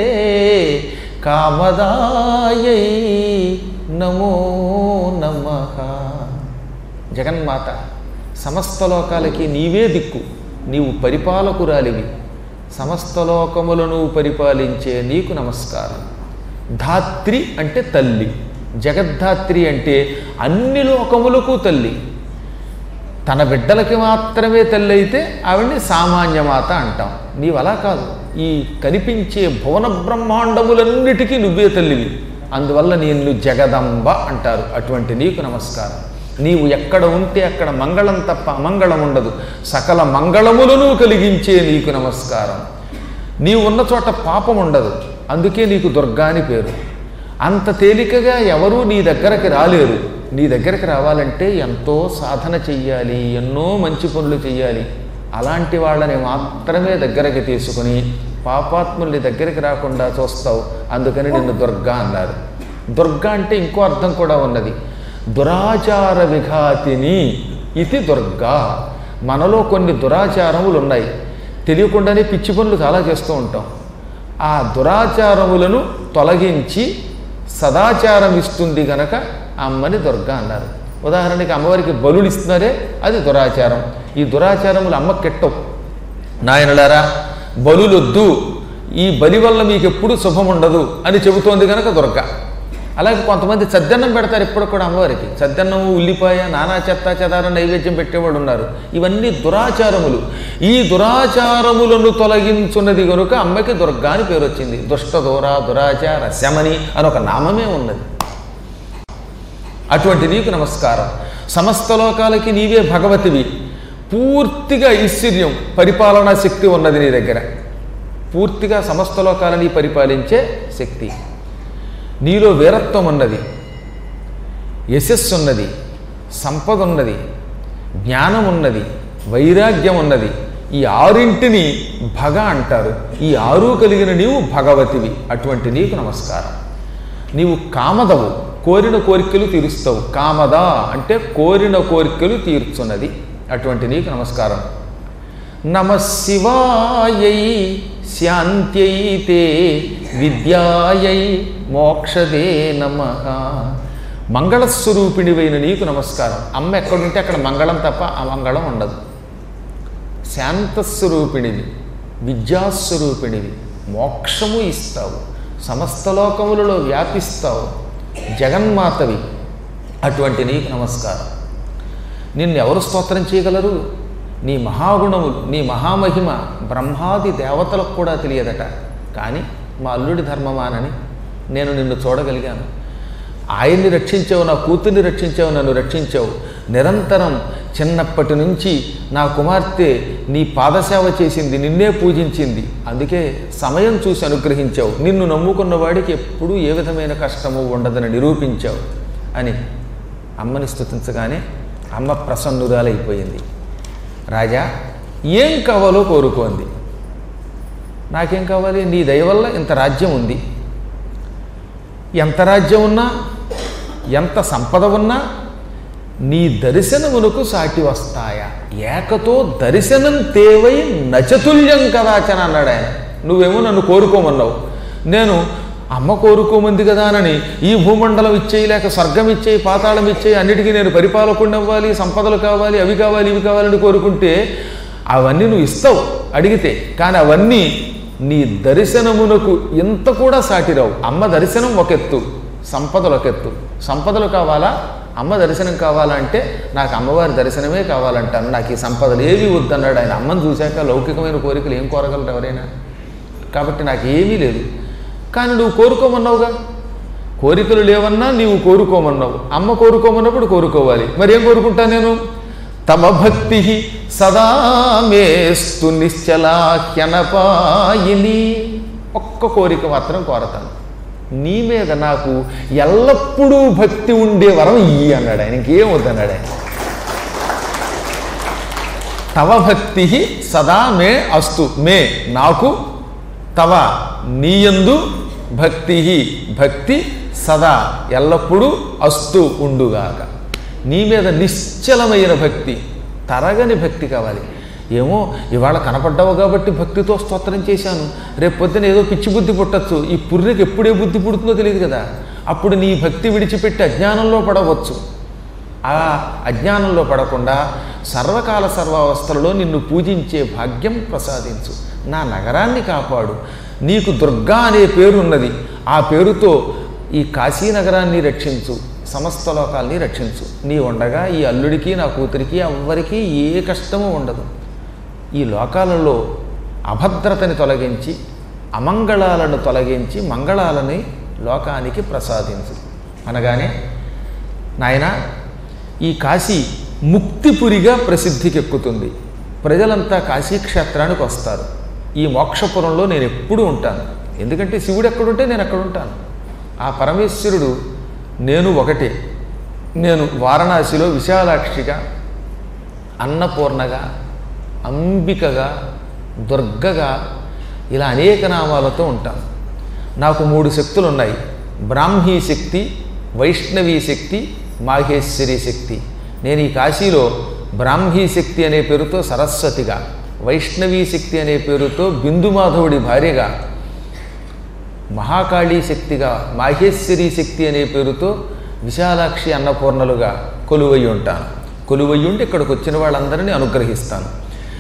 కామదాయై నమో నమ జగన్మాత సమస్త లోకాలకి నీవే దిక్కు నీవు పరిపాలకురాలివి సమస్త లోకములను పరిపాలించే నీకు నమస్కారం ధాత్రి అంటే తల్లి జగద్ధాత్రి అంటే అన్ని లోకములకు తల్లి తన బిడ్డలకి మాత్రమే తల్లి అయితే ఆవిడ్ని సామాన్యమాత అంటాం నీవు అలా కాదు ఈ కనిపించే భువన బ్రహ్మాండములన్నిటికీ నువ్వే తల్లివి అందువల్ల నిన్ను జగదంబ అంటారు అటువంటి నీకు నమస్కారం నీవు ఎక్కడ ఉంటే అక్కడ మంగళం తప్ప అమంగళం ఉండదు సకల మంగళములను కలిగించే నీకు నమస్కారం నీవు ఉన్న చోట పాపం ఉండదు అందుకే నీకు దుర్గా అని పేరు అంత తేలికగా ఎవరూ నీ దగ్గరకు రాలేరు నీ దగ్గరికి రావాలంటే ఎంతో సాధన చెయ్యాలి ఎన్నో మంచి పనులు చెయ్యాలి అలాంటి వాళ్ళని మాత్రమే దగ్గరికి తీసుకుని పాపాత్ముల్ని దగ్గరికి రాకుండా చూస్తావు అందుకని నిన్ను దుర్గా అన్నారు దుర్గా అంటే ఇంకో అర్థం కూడా ఉన్నది దురాచార విఘాతిని ఇది దుర్గా మనలో కొన్ని దురాచారములు ఉన్నాయి తెలియకుండానే పిచ్చి పనులు చాలా చేస్తూ ఉంటాం ఆ దురాచారములను తొలగించి సదాచారం ఇస్తుంది గనక అమ్మని దుర్గా అన్నారు ఉదాహరణకి అమ్మవారికి బలులు ఇస్తున్నారే అది దురాచారం ఈ దురాచారములు అమ్మ కెట్టవు నాయనలారా బలులొద్దు ఈ బలి వల్ల మీకు ఎప్పుడు శుభం ఉండదు అని చెబుతోంది కనుక దుర్గ అలాగే కొంతమంది సద్దన్నం పెడతారు ఇప్పుడు కూడా అమ్మవారికి సద్దన్నం ఉల్లిపాయ నానా చెత్త చెదార నైవేద్యం పెట్టేవాడు ఉన్నారు ఇవన్నీ దురాచారములు ఈ దురాచారములను తొలగించున్నది కనుక అమ్మకి దుర్గా అని పేరు వచ్చింది దుష్ట దూర దురాచార శమని అని ఒక నామమే ఉన్నది అటువంటి నీకు నమస్కారం సమస్త లోకాలకి నీవే భగవతివి పూర్తిగా ఐశ్వర్యం పరిపాలనా శక్తి ఉన్నది నీ దగ్గర పూర్తిగా సమస్త లోకాలని పరిపాలించే శక్తి నీలో వీరత్వం ఉన్నది యశస్సు ఉన్నది సంపద ఉన్నది జ్ఞానం ఉన్నది వైరాగ్యం ఉన్నది ఈ ఆరింటిని భగ అంటారు ఈ ఆరు కలిగిన నీవు భగవతివి అటువంటి నీకు నమస్కారం నీవు కామదవు కోరిన కోరికలు తీరుస్తావు కామద అంటే కోరిన కోరికలు తీర్చున్నది అటువంటి నీకు నమస్కారం నమ శివాయై శాంత్యై తే విద్యాయై మోక్షదే నమ మంగళస్వరూపిణివైన నీకు నమస్కారం అమ్మ ఎక్కడుంటే అక్కడ మంగళం తప్ప అమంగళం ఉండదు శాంతస్వరూపిణివి విద్యాస్వరూపిణివి మోక్షము ఇస్తావు సమస్త లోకములలో వ్యాపిస్తావు జగన్మాతవి అటువంటి నీకు నమస్కారం నిన్ను ఎవరు స్తోత్రం చేయగలరు నీ మహాగుణములు నీ మహామహిమ బ్రహ్మాది దేవతలకు కూడా తెలియదట కానీ మా అల్లుడి ధర్మమానని నేను నిన్ను చూడగలిగాను ఆయన్ని రక్షించావు నా కూతుర్ని రక్షించావు నన్ను రక్షించావు నిరంతరం చిన్నప్పటి నుంచి నా కుమార్తె నీ పాదసేవ చేసింది నిన్నే పూజించింది అందుకే సమయం చూసి అనుగ్రహించావు నిన్ను నమ్ముకున్న వాడికి ఎప్పుడూ ఏ విధమైన కష్టము ఉండదని నిరూపించావు అని అమ్మని స్తుతించగానే అమ్మ ప్రసన్నురాలైపోయింది రాజా ఏం కావాలో కోరుకోంది నాకేం కావాలి నీ దయ వల్ల ఇంత రాజ్యం ఉంది ఎంత రాజ్యం ఉన్నా ఎంత సంపద ఉన్నా నీ దర్శనమునకు సాటి వస్తాయా ఏకతో దర్శనం తేవై నచతుల్యం కదాచన అన్నాడు ఆయన నువ్వేమో నన్ను కోరుకోమన్నావు నేను అమ్మ కోరుకోమంది కదా అని ఈ భూమండలం ఇచ్చేయి లేక స్వర్గం ఇచ్చేయి పాతాళం ఇచ్చేయి అన్నిటికీ నేను పరిపాలకుండా అవ్వాలి సంపదలు కావాలి అవి కావాలి ఇవి కావాలని కోరుకుంటే అవన్నీ నువ్వు ఇస్తావు అడిగితే కానీ అవన్నీ నీ దర్శనమునకు ఇంత కూడా సాటిరావు అమ్మ దర్శనం ఒక ఎత్తు సంపదలు ఒక ఎత్తు సంపదలు కావాలా అమ్మ దర్శనం కావాలంటే నాకు అమ్మవారి దర్శనమే కావాలంటాను నాకు ఈ సంపదలు ఏవి వద్దన్నాడు ఆయన అమ్మని చూశాక లౌకికమైన కోరికలు ఏం కోరగలరు ఎవరైనా కాబట్టి నాకు ఏమీ లేదు కానీ నువ్వు కోరుకోమన్నావుగా కోరికలు లేవన్నా నీవు కోరుకోమన్నావు అమ్మ కోరుకోమన్నప్పుడు కోరుకోవాలి మరి ఏం కోరుకుంటా నేను తమ భక్తి సదా మేస్తు నిశ్చలాహ్యనపాయిని ఒక్క కోరిక మాత్రం కోరతాను నీ మీద నాకు ఎల్లప్పుడూ భక్తి ఉండే వరం ఇయ్యి అన్నాడు ఆయన ఇంకేం వద్దన్నాడు ఆయన తవ భక్తి సదా మే అస్తు మే నాకు తవ నీయందు భక్తి భక్తి సదా ఎల్లప్పుడూ అస్తు ఉండుగాక నీ మీద నిశ్చలమైన భక్తి తరగని భక్తి కావాలి ఏమో ఇవాళ కనపడ్డావు కాబట్టి భక్తితో స్తోత్రం చేశాను రేపు పొద్దున ఏదో పిచ్చి బుద్ధి పుట్టచ్చు ఈ పుర్రెకి ఎప్పుడే బుద్ధి పుడుతుందో తెలియదు కదా అప్పుడు నీ భక్తి విడిచిపెట్టి అజ్ఞానంలో పడవచ్చు ఆ అజ్ఞానంలో పడకుండా సర్వకాల సర్వావస్థలలో నిన్ను పూజించే భాగ్యం ప్రసాదించు నా నగరాన్ని కాపాడు నీకు దుర్గా అనే పేరు ఉన్నది ఆ పేరుతో ఈ కాశీ నగరాన్ని రక్షించు సమస్త లోకాల్ని రక్షించు నీ ఉండగా ఈ అల్లుడికి నా కూతురికి ఎవ్వరికీ ఏ కష్టము ఉండదు ఈ లోకాలలో అభద్రతని తొలగించి అమంగళాలను తొలగించి మంగళాలని లోకానికి ప్రసాదించు అనగానే నాయన ఈ కాశీ ముక్తిపురిగా ప్రసిద్ధికెక్కుతుంది ప్రజలంతా కాశీక్షేత్రానికి వస్తారు ఈ మోక్షపురంలో నేను ఎప్పుడూ ఉంటాను ఎందుకంటే శివుడు ఎక్కడుంటే నేను అక్కడ ఉంటాను ఆ పరమేశ్వరుడు నేను ఒకటే నేను వారణాసిలో విశాలాక్షిగా అన్నపూర్ణగా అంబికగా దుర్గగా ఇలా అనేక నామాలతో ఉంటాను నాకు మూడు శక్తులు ఉన్నాయి బ్రాహ్మీ శక్తి వైష్ణవీ శక్తి మాహేశ్వరి శక్తి నేను ఈ కాశీలో బ్రాహ్మీ శక్తి అనే పేరుతో సరస్వతిగా వైష్ణవీ శక్తి అనే పేరుతో బిందుమాధవుడి భార్యగా మహాకాళీ శక్తిగా మాహేశ్వరి శక్తి అనే పేరుతో విశాలాక్షి అన్నపూర్ణలుగా కొలువై ఉంటాను కొలువై ఉండి ఇక్కడికి వచ్చిన వాళ్ళందరినీ అనుగ్రహిస్తాను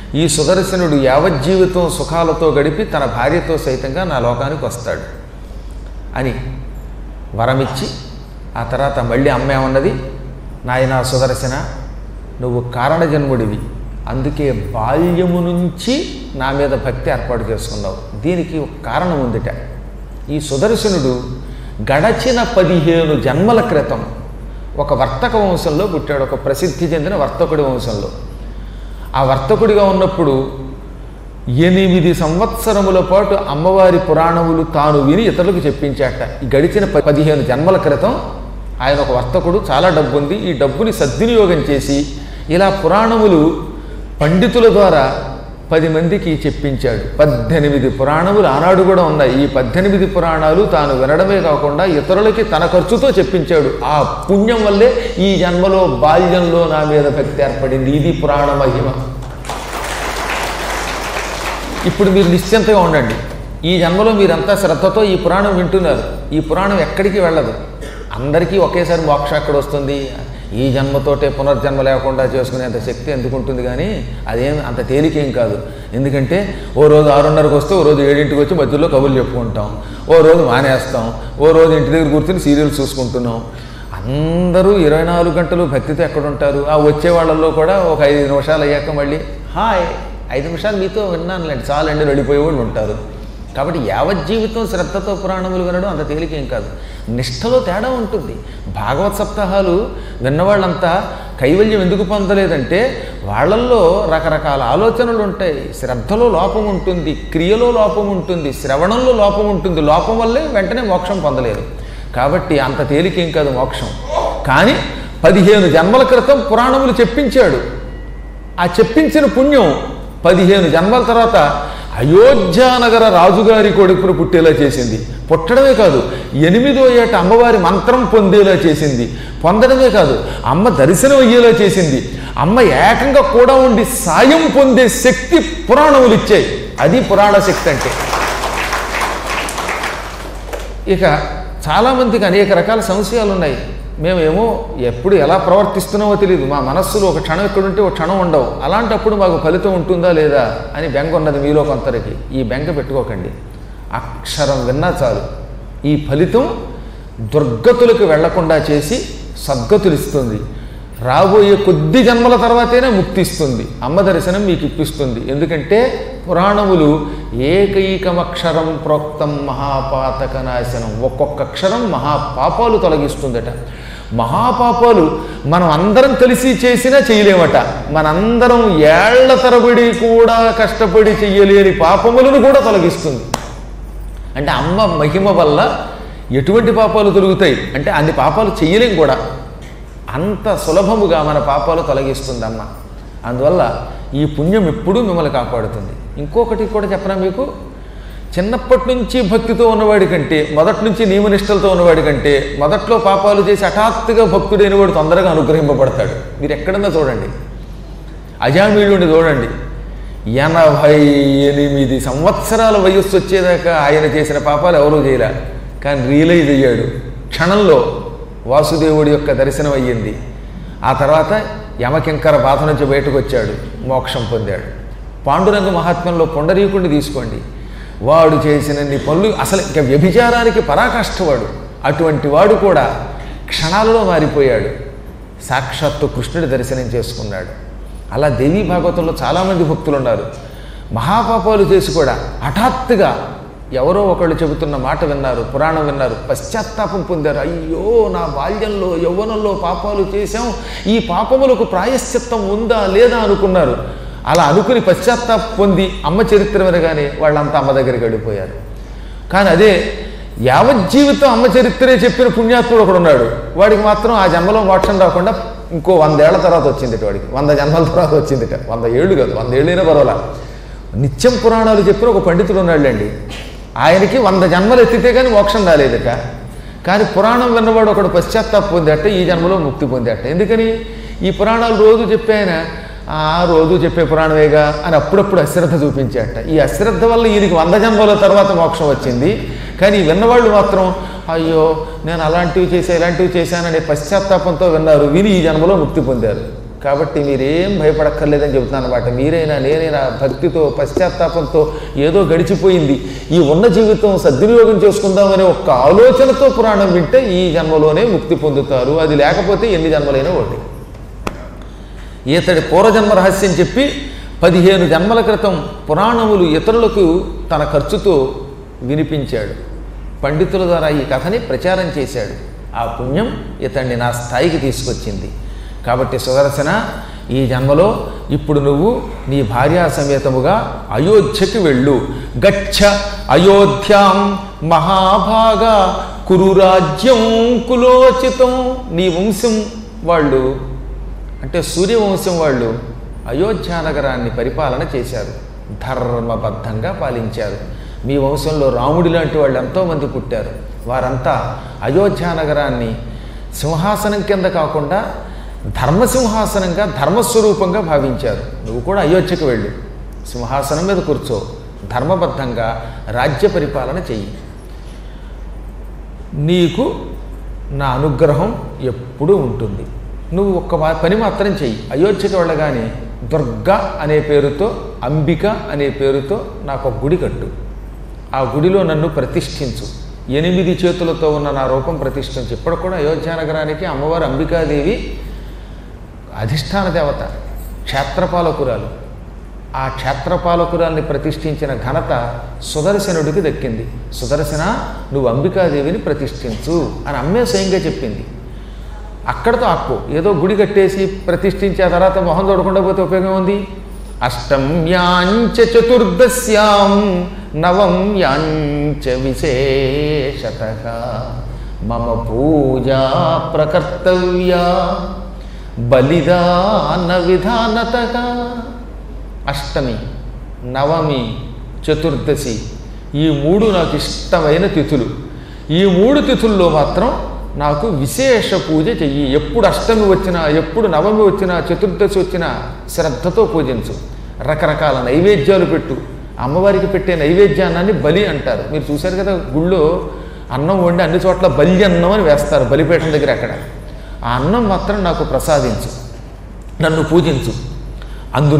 ఈ సుదర్శనుడు యావజ్జీవితం సుఖాలతో గడిపి తన భార్యతో సైతంగా నా లోకానికి వస్తాడు అని వరమిచ్చి ఆ తర్వాత మళ్ళీ అమ్మ ఏమన్నది నాయన సుదర్శన నువ్వు కారణజన్ముడివి అందుకే బాల్యము నుంచి నా మీద భక్తి ఏర్పాటు చేసుకున్నావు దీనికి ఒక కారణం ఉందిట ఈ సుదర్శనుడు గడచిన పదిహేను జన్మల క్రితం ఒక వర్తక వంశంలో పుట్టాడు ఒక ప్రసిద్ధి చెందిన వర్తకుడి వంశంలో ఆ వర్తకుడిగా ఉన్నప్పుడు ఎనిమిది సంవత్సరముల పాటు అమ్మవారి పురాణములు తాను విని ఇతరులకు చెప్పించాట ఈ గడిచిన ప- పదిహేను జన్మల క్రితం ఆయన ఒక వర్తకుడు చాలా డబ్బు ఉంది ఈ డబ్బుని సద్వినియోగం చేసి ఇలా పురాణములు పండితుల ద్వారా పది మందికి చెప్పించాడు పద్దెనిమిది పురాణములు ఆనాడు కూడా ఉన్నాయి ఈ పద్దెనిమిది పురాణాలు తాను వినడమే కాకుండా ఇతరులకి తన ఖర్చుతో చెప్పించాడు ఆ పుణ్యం వల్లే ఈ జన్మలో బాల్యంలో నా మీద భక్తి ఏర్పడింది ఇది పురాణ మహిమ ఇప్పుడు మీరు నిశ్చింతగా ఉండండి ఈ జన్మలో మీరంతా శ్రద్ధతో ఈ పురాణం వింటున్నారు ఈ పురాణం ఎక్కడికి వెళ్ళదు అందరికీ ఒకేసారి మోక్ష ఎక్కడ వస్తుంది ఈ జన్మతోటే పునర్జన్మ లేకుండా చేసుకునేంత శక్తి ఎందుకు ఉంటుంది కానీ అదేం అంత తేలికేం కాదు ఎందుకంటే ఓ రోజు ఆరున్నరకు వస్తే ఓ రోజు ఏడింటికి వచ్చి మధ్యలో కబుర్లు చెప్పుకుంటాం ఓ రోజు మానేస్తాం ఓ రోజు ఇంటి దగ్గర కూర్చుని సీరియల్స్ చూసుకుంటున్నాం అందరూ ఇరవై నాలుగు గంటలు భక్తితో ఎక్కడ ఉంటారు ఆ వచ్చే వాళ్ళల్లో కూడా ఒక ఐదు నిమిషాలు అయ్యాక మళ్ళీ హాయ్ ఐదు నిమిషాలు మీతో విన్నానులేండి చాలండి వెళ్ళిపోయే వాళ్ళు ఉంటారు కాబట్టి యావజ్జీవితం శ్రద్ధతో పురాణములు వినడం అంత తేలికేం కాదు నిష్టలో తేడా ఉంటుంది భాగవత్ సప్తాహాలు విన్నవాళ్ళంతా కైవల్యం ఎందుకు పొందలేదంటే వాళ్ళల్లో రకరకాల ఆలోచనలు ఉంటాయి శ్రద్ధలో లోపం ఉంటుంది క్రియలో లోపం ఉంటుంది శ్రవణంలో లోపం ఉంటుంది లోపం వల్లే వెంటనే మోక్షం పొందలేరు కాబట్టి అంత తేలికేం కాదు మోక్షం కానీ పదిహేను జన్మల క్రితం పురాణములు చెప్పించాడు ఆ చెప్పించిన పుణ్యం పదిహేను జన్మల తర్వాత అయోధ్యానగర రాజుగారి కొడుకును పుట్టేలా చేసింది పుట్టడమే కాదు ఎనిమిదో ఏట అమ్మవారి మంత్రం పొందేలా చేసింది పొందడమే కాదు అమ్మ దర్శనం అయ్యేలా చేసింది అమ్మ ఏకంగా కూడా ఉండి సాయం పొందే శక్తి పురాణములు ఇచ్చాయి అది పురాణ శక్తి అంటే ఇక చాలామందికి అనేక రకాల సంశయాలు ఉన్నాయి మేమేమో ఎప్పుడు ఎలా ప్రవర్తిస్తున్నామో తెలియదు మా మనస్సులో ఒక క్షణం ఎక్కడుంటే ఒక క్షణం ఉండవు అలాంటప్పుడు మాకు ఫలితం ఉంటుందా లేదా అని బెంగ ఉన్నది మీలో కొందరికి ఈ బెంగ పెట్టుకోకండి అక్షరం విన్నా చాలు ఈ ఫలితం దుర్గతులకు వెళ్లకుండా చేసి సద్గతులు ఇస్తుంది రాబోయే కొద్ది జన్మల తర్వాతనే ముక్తి ఇస్తుంది అమ్మ దర్శనం మీకు ఇప్పిస్తుంది ఎందుకంటే పురాణములు ఏకైకమక్షరం ప్రోక్తం మహాపాతక నాశనం ఒక్కొక్క అక్షరం మహాపాపాలు తొలగిస్తుందట మహాపాపాలు మనం అందరం కలిసి చేసినా చేయలేమట మనందరం ఏళ్ల తరబడి కూడా కష్టపడి చెయ్యలేని పాపములను కూడా తొలగిస్తుంది అంటే అమ్మ మహిమ వల్ల ఎటువంటి పాపాలు తొలుగుతాయి అంటే అన్ని పాపాలు చెయ్యలేం కూడా అంత సులభముగా మన పాపాలు తొలగిస్తుంది అమ్మ అందువల్ల ఈ పుణ్యం ఎప్పుడూ మిమ్మల్ని కాపాడుతుంది ఇంకొకటి కూడా చెప్పనా మీకు చిన్నప్పటి నుంచి భక్తితో ఉన్నవాడి కంటే మొదటి నుంచి నియమనిష్టలతో ఉన్నవాడి కంటే మొదట్లో పాపాలు చేసి హఠాత్తుగా భక్తుడైన వాడు తొందరగా అనుగ్రహింపబడతాడు మీరు ఎక్కడన్నా చూడండి అజామీయుడిని చూడండి ఎనభై ఎనిమిది సంవత్సరాల వయస్సు వచ్చేదాకా ఆయన చేసిన పాపాలు ఎవరూ చేయలే కానీ రియలైజ్ అయ్యాడు క్షణంలో వాసుదేవుడి యొక్క దర్శనం అయ్యింది ఆ తర్వాత యమకింకర బాధ నుంచి బయటకు వచ్చాడు మోక్షం పొందాడు పాండురంగ మహాత్మ్యంలో పొండరీకుడిని తీసుకోండి వాడు చేసినన్ని పనులు అసలు ఇంకా వ్యభిచారానికి పరాకాష్ఠవాడు అటువంటి వాడు కూడా క్షణాలలో మారిపోయాడు సాక్షాత్తు కృష్ణుడి దర్శనం చేసుకున్నాడు అలా దేవీ భాగవతంలో చాలామంది భక్తులు ఉన్నారు మహాపాపాలు చేసి కూడా హఠాత్తుగా ఎవరో ఒకళ్ళు చెబుతున్న మాట విన్నారు పురాణం విన్నారు పశ్చాత్తాపం పొందారు అయ్యో నా బాల్యంలో యవ్వనంలో పాపాలు చేశాం ఈ పాపములకు ప్రాయశ్చిత్తం ఉందా లేదా అనుకున్నారు అలా అనుకుని పశ్చాత్తాపం పొంది అమ్మ చరిత్ర వినగానే వాళ్ళంతా అమ్మ దగ్గరికి వెళ్ళిపోయారు కానీ అదే యావజ్జీవితం అమ్మ చరిత్రే చెప్పిన పుణ్యాత్ముడు ఒకడు ఉన్నాడు వాడికి మాత్రం ఆ జన్మలో మోక్షం రాకుండా ఇంకో వందేళ్ల తర్వాత వచ్చిందిట వాడికి వంద జన్మల తర్వాత వచ్చిందిట వంద ఏళ్ళు కాదు వంద ఏళ్ళైనా పర్వాలా నిత్యం పురాణాలు చెప్పిన ఒక పండితుడు ఉన్నాడులేండి ఆయనకి వంద జన్మలు ఎత్తితే కానీ మోక్షం రాలేదట కానీ పురాణం విన్నవాడు ఒకడు పశ్చాత్తాప పొందేట ఈ జన్మలో ముక్తి పొందేట ఎందుకని ఈ పురాణాలు రోజు చెప్పే ఆయన ఆ రోజు చెప్పే పురాణమేగా అని అప్పుడప్పుడు అశ్రద్ధ చూపించాట ఈ అశ్రద్ధ వల్ల ఈయనకి వంద జన్మల తర్వాత మోక్షం వచ్చింది కానీ ఈ విన్నవాళ్ళు మాత్రం అయ్యో నేను అలాంటివి చేసా ఇలాంటివి చేశాననే పశ్చాత్తాపంతో విన్నారు విని ఈ జన్మలో ముక్తి పొందారు కాబట్టి మీరేం భయపడక్కర్లేదని చెబుతున్నాను అనమాట మీరైనా నేనైనా భక్తితో పశ్చాత్తాపంతో ఏదో గడిచిపోయింది ఈ ఉన్న జీవితం సద్వినియోగం చేసుకుందామనే ఒక్క ఆలోచనతో పురాణం వింటే ఈ జన్మలోనే ముక్తి పొందుతారు అది లేకపోతే ఎన్ని జన్మలైనా ఒకటి ఈతడి పూర్వజన్మ రహస్యం చెప్పి పదిహేను జన్మల క్రితం పురాణములు ఇతరులకు తన ఖర్చుతో వినిపించాడు పండితుల ద్వారా ఈ కథని ప్రచారం చేశాడు ఆ పుణ్యం ఇతన్ని నా స్థాయికి తీసుకొచ్చింది కాబట్టి సుదర్శన ఈ జన్మలో ఇప్పుడు నువ్వు నీ భార్యా సమేతముగా అయోధ్యకి వెళ్ళు గచ్చ అయోధ్యాం మహాభాగా కురు రాజ్యం కులోచితం నీ వంశం వాళ్ళు అంటే సూర్యవంశం వాళ్ళు అయోధ్య నగరాన్ని పరిపాలన చేశారు ధర్మబద్ధంగా పాలించారు మీ వంశంలో రాముడి లాంటి వాళ్ళు ఎంతోమంది పుట్టారు వారంతా అయోధ్య నగరాన్ని సింహాసనం కింద కాకుండా ధర్మసింహాసనంగా ధర్మస్వరూపంగా భావించారు నువ్వు కూడా అయోధ్యకు వెళ్ళు సింహాసనం మీద కూర్చో ధర్మబద్ధంగా రాజ్య పరిపాలన చెయ్యి నీకు నా అనుగ్రహం ఎప్పుడూ ఉంటుంది నువ్వు ఒక్క మా- పని మాత్రం చెయ్యి అయోధ్యకి వెళ్ళగానే దుర్గ అనే పేరుతో అంబిక అనే పేరుతో నాకు ఒక గుడి కట్టు ఆ గుడిలో నన్ను ప్రతిష్ఠించు ఎనిమిది చేతులతో ఉన్న నా రూపం ప్రతిష్ఠించు ఇప్పుడు కూడా అయోధ్య నగరానికి అమ్మవారు అంబికాదేవి అధిష్టాన దేవత క్షేత్రపాలకురాలు ఆ క్షేత్రపాలకురాల్ని ప్రతిష్ఠించిన ఘనత సుదర్శనుడికి దక్కింది సుదర్శన నువ్వు అంబికాదేవిని ప్రతిష్ఠించు అని అమ్మే స్వయంగా చెప్పింది అక్కడతో ఆక్కు ఏదో గుడి కట్టేసి ప్రతిష్ఠించి ఆ తర్వాత మొహం చూడకుండా పోతే ఉపయోగం ఉంది అష్టమ్యాంచ చతుర్దశ్యాం నవమ్యాంచ విశేషత మమ పూజా ప్రకర్తవ్యా బలిదాన విధానత అష్టమి నవమి చతుర్దశి ఈ మూడు నాకు ఇష్టమైన తిథులు ఈ మూడు తిథుల్లో మాత్రం నాకు విశేష పూజ చెయ్యి ఎప్పుడు అష్టమి వచ్చినా ఎప్పుడు నవమి వచ్చినా చతుర్దశి వచ్చినా శ్రద్ధతో పూజించు రకరకాల నైవేద్యాలు పెట్టు అమ్మవారికి పెట్టే నైవేద్యాన్నాన్ని బలి అంటారు మీరు చూశారు కదా గుళ్ళో అన్నం వండి అన్ని చోట్ల బలి అన్నం అని వేస్తారు బలిపీఠం దగ్గర అక్కడ ఆ అన్నం మాత్రం నాకు ప్రసాదించు నన్ను పూజించు అందున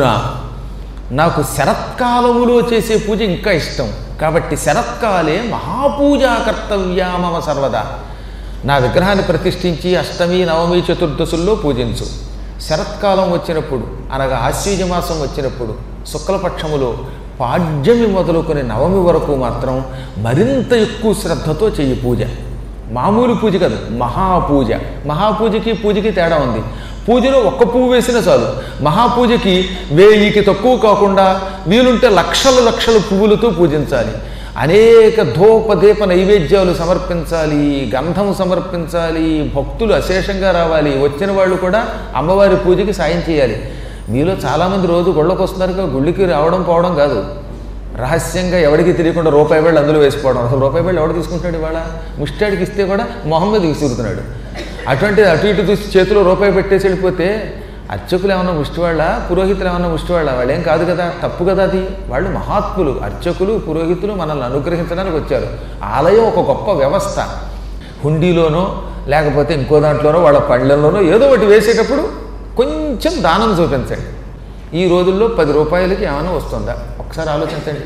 నాకు శరత్కాలములో చేసే పూజ ఇంకా ఇష్టం కాబట్టి శరత్కాలే మహాపూజా కర్తవ్యా మమ సర్వదా నా విగ్రహాన్ని ప్రతిష్ఠించి అష్టమి నవమి చతుర్దశుల్లో పూజించు శరత్కాలం వచ్చినప్పుడు అనగా ఆశ్వీజ మాసం వచ్చినప్పుడు శుక్లపక్షములో పాడ్యమి మొదలుకొని నవమి వరకు మాత్రం మరింత ఎక్కువ శ్రద్ధతో చెయ్యి పూజ మామూలు పూజ కాదు మహాపూజ మహాపూజకి పూజకి తేడా ఉంది పూజలో ఒక్క పువ్వు వేసినా చాలు మహాపూజకి వేయికి తక్కువ కాకుండా వీలుంటే లక్షల లక్షల పువ్వులతో పూజించాలి అనేక ధూపదీప నైవేద్యాలు సమర్పించాలి గంధం సమర్పించాలి భక్తులు అశేషంగా రావాలి వచ్చిన వాళ్ళు కూడా అమ్మవారి పూజకి సాయం చేయాలి మీలో చాలామంది రోజు గుళ్ళకి వస్తున్నారు కదా, గుళ్ళకి రావడం పోవడం కాదు రహస్యంగా ఎవరికి తెలియకుండా రూపాయి వేళ్ళు అందులో వేసిపోవడం అసలు రూపాయి వేళ్ళు ఎవడు తీసుకుంటాడు ఇవాళ ముష్టాడికి ఇస్తే కూడా మొహం మీద విసురుతున్నాడు అటువంటి అటు ఇటు చూసి చేతిలో రూపాయి పెట్టేసి వెళ్ళిపోతే అర్చకులు ఏమన్నా ముష్టివాళ్ళ పురోహితులు ఏమన్నా ముష్టివాళ్ళ వాళ్ళు ఏం కాదు కదా తప్పు కదా అది వాళ్ళు మహాత్ములు అర్చకులు పురోహితులు మనల్ని అనుగ్రహించడానికి వచ్చారు ఆలయం ఒక గొప్ప వ్యవస్థ హుండీలోనో లేకపోతే ఇంకో దాంట్లోనో వాళ్ళ పళ్ళల్లోనో ఏదో ఒకటి వేసేటప్పుడు కొంచెం దానం చూపించండి ఈ రోజుల్లో పది రూపాయలకి ఏమైనా వస్తుందా ఒకసారి ఆలోచించండి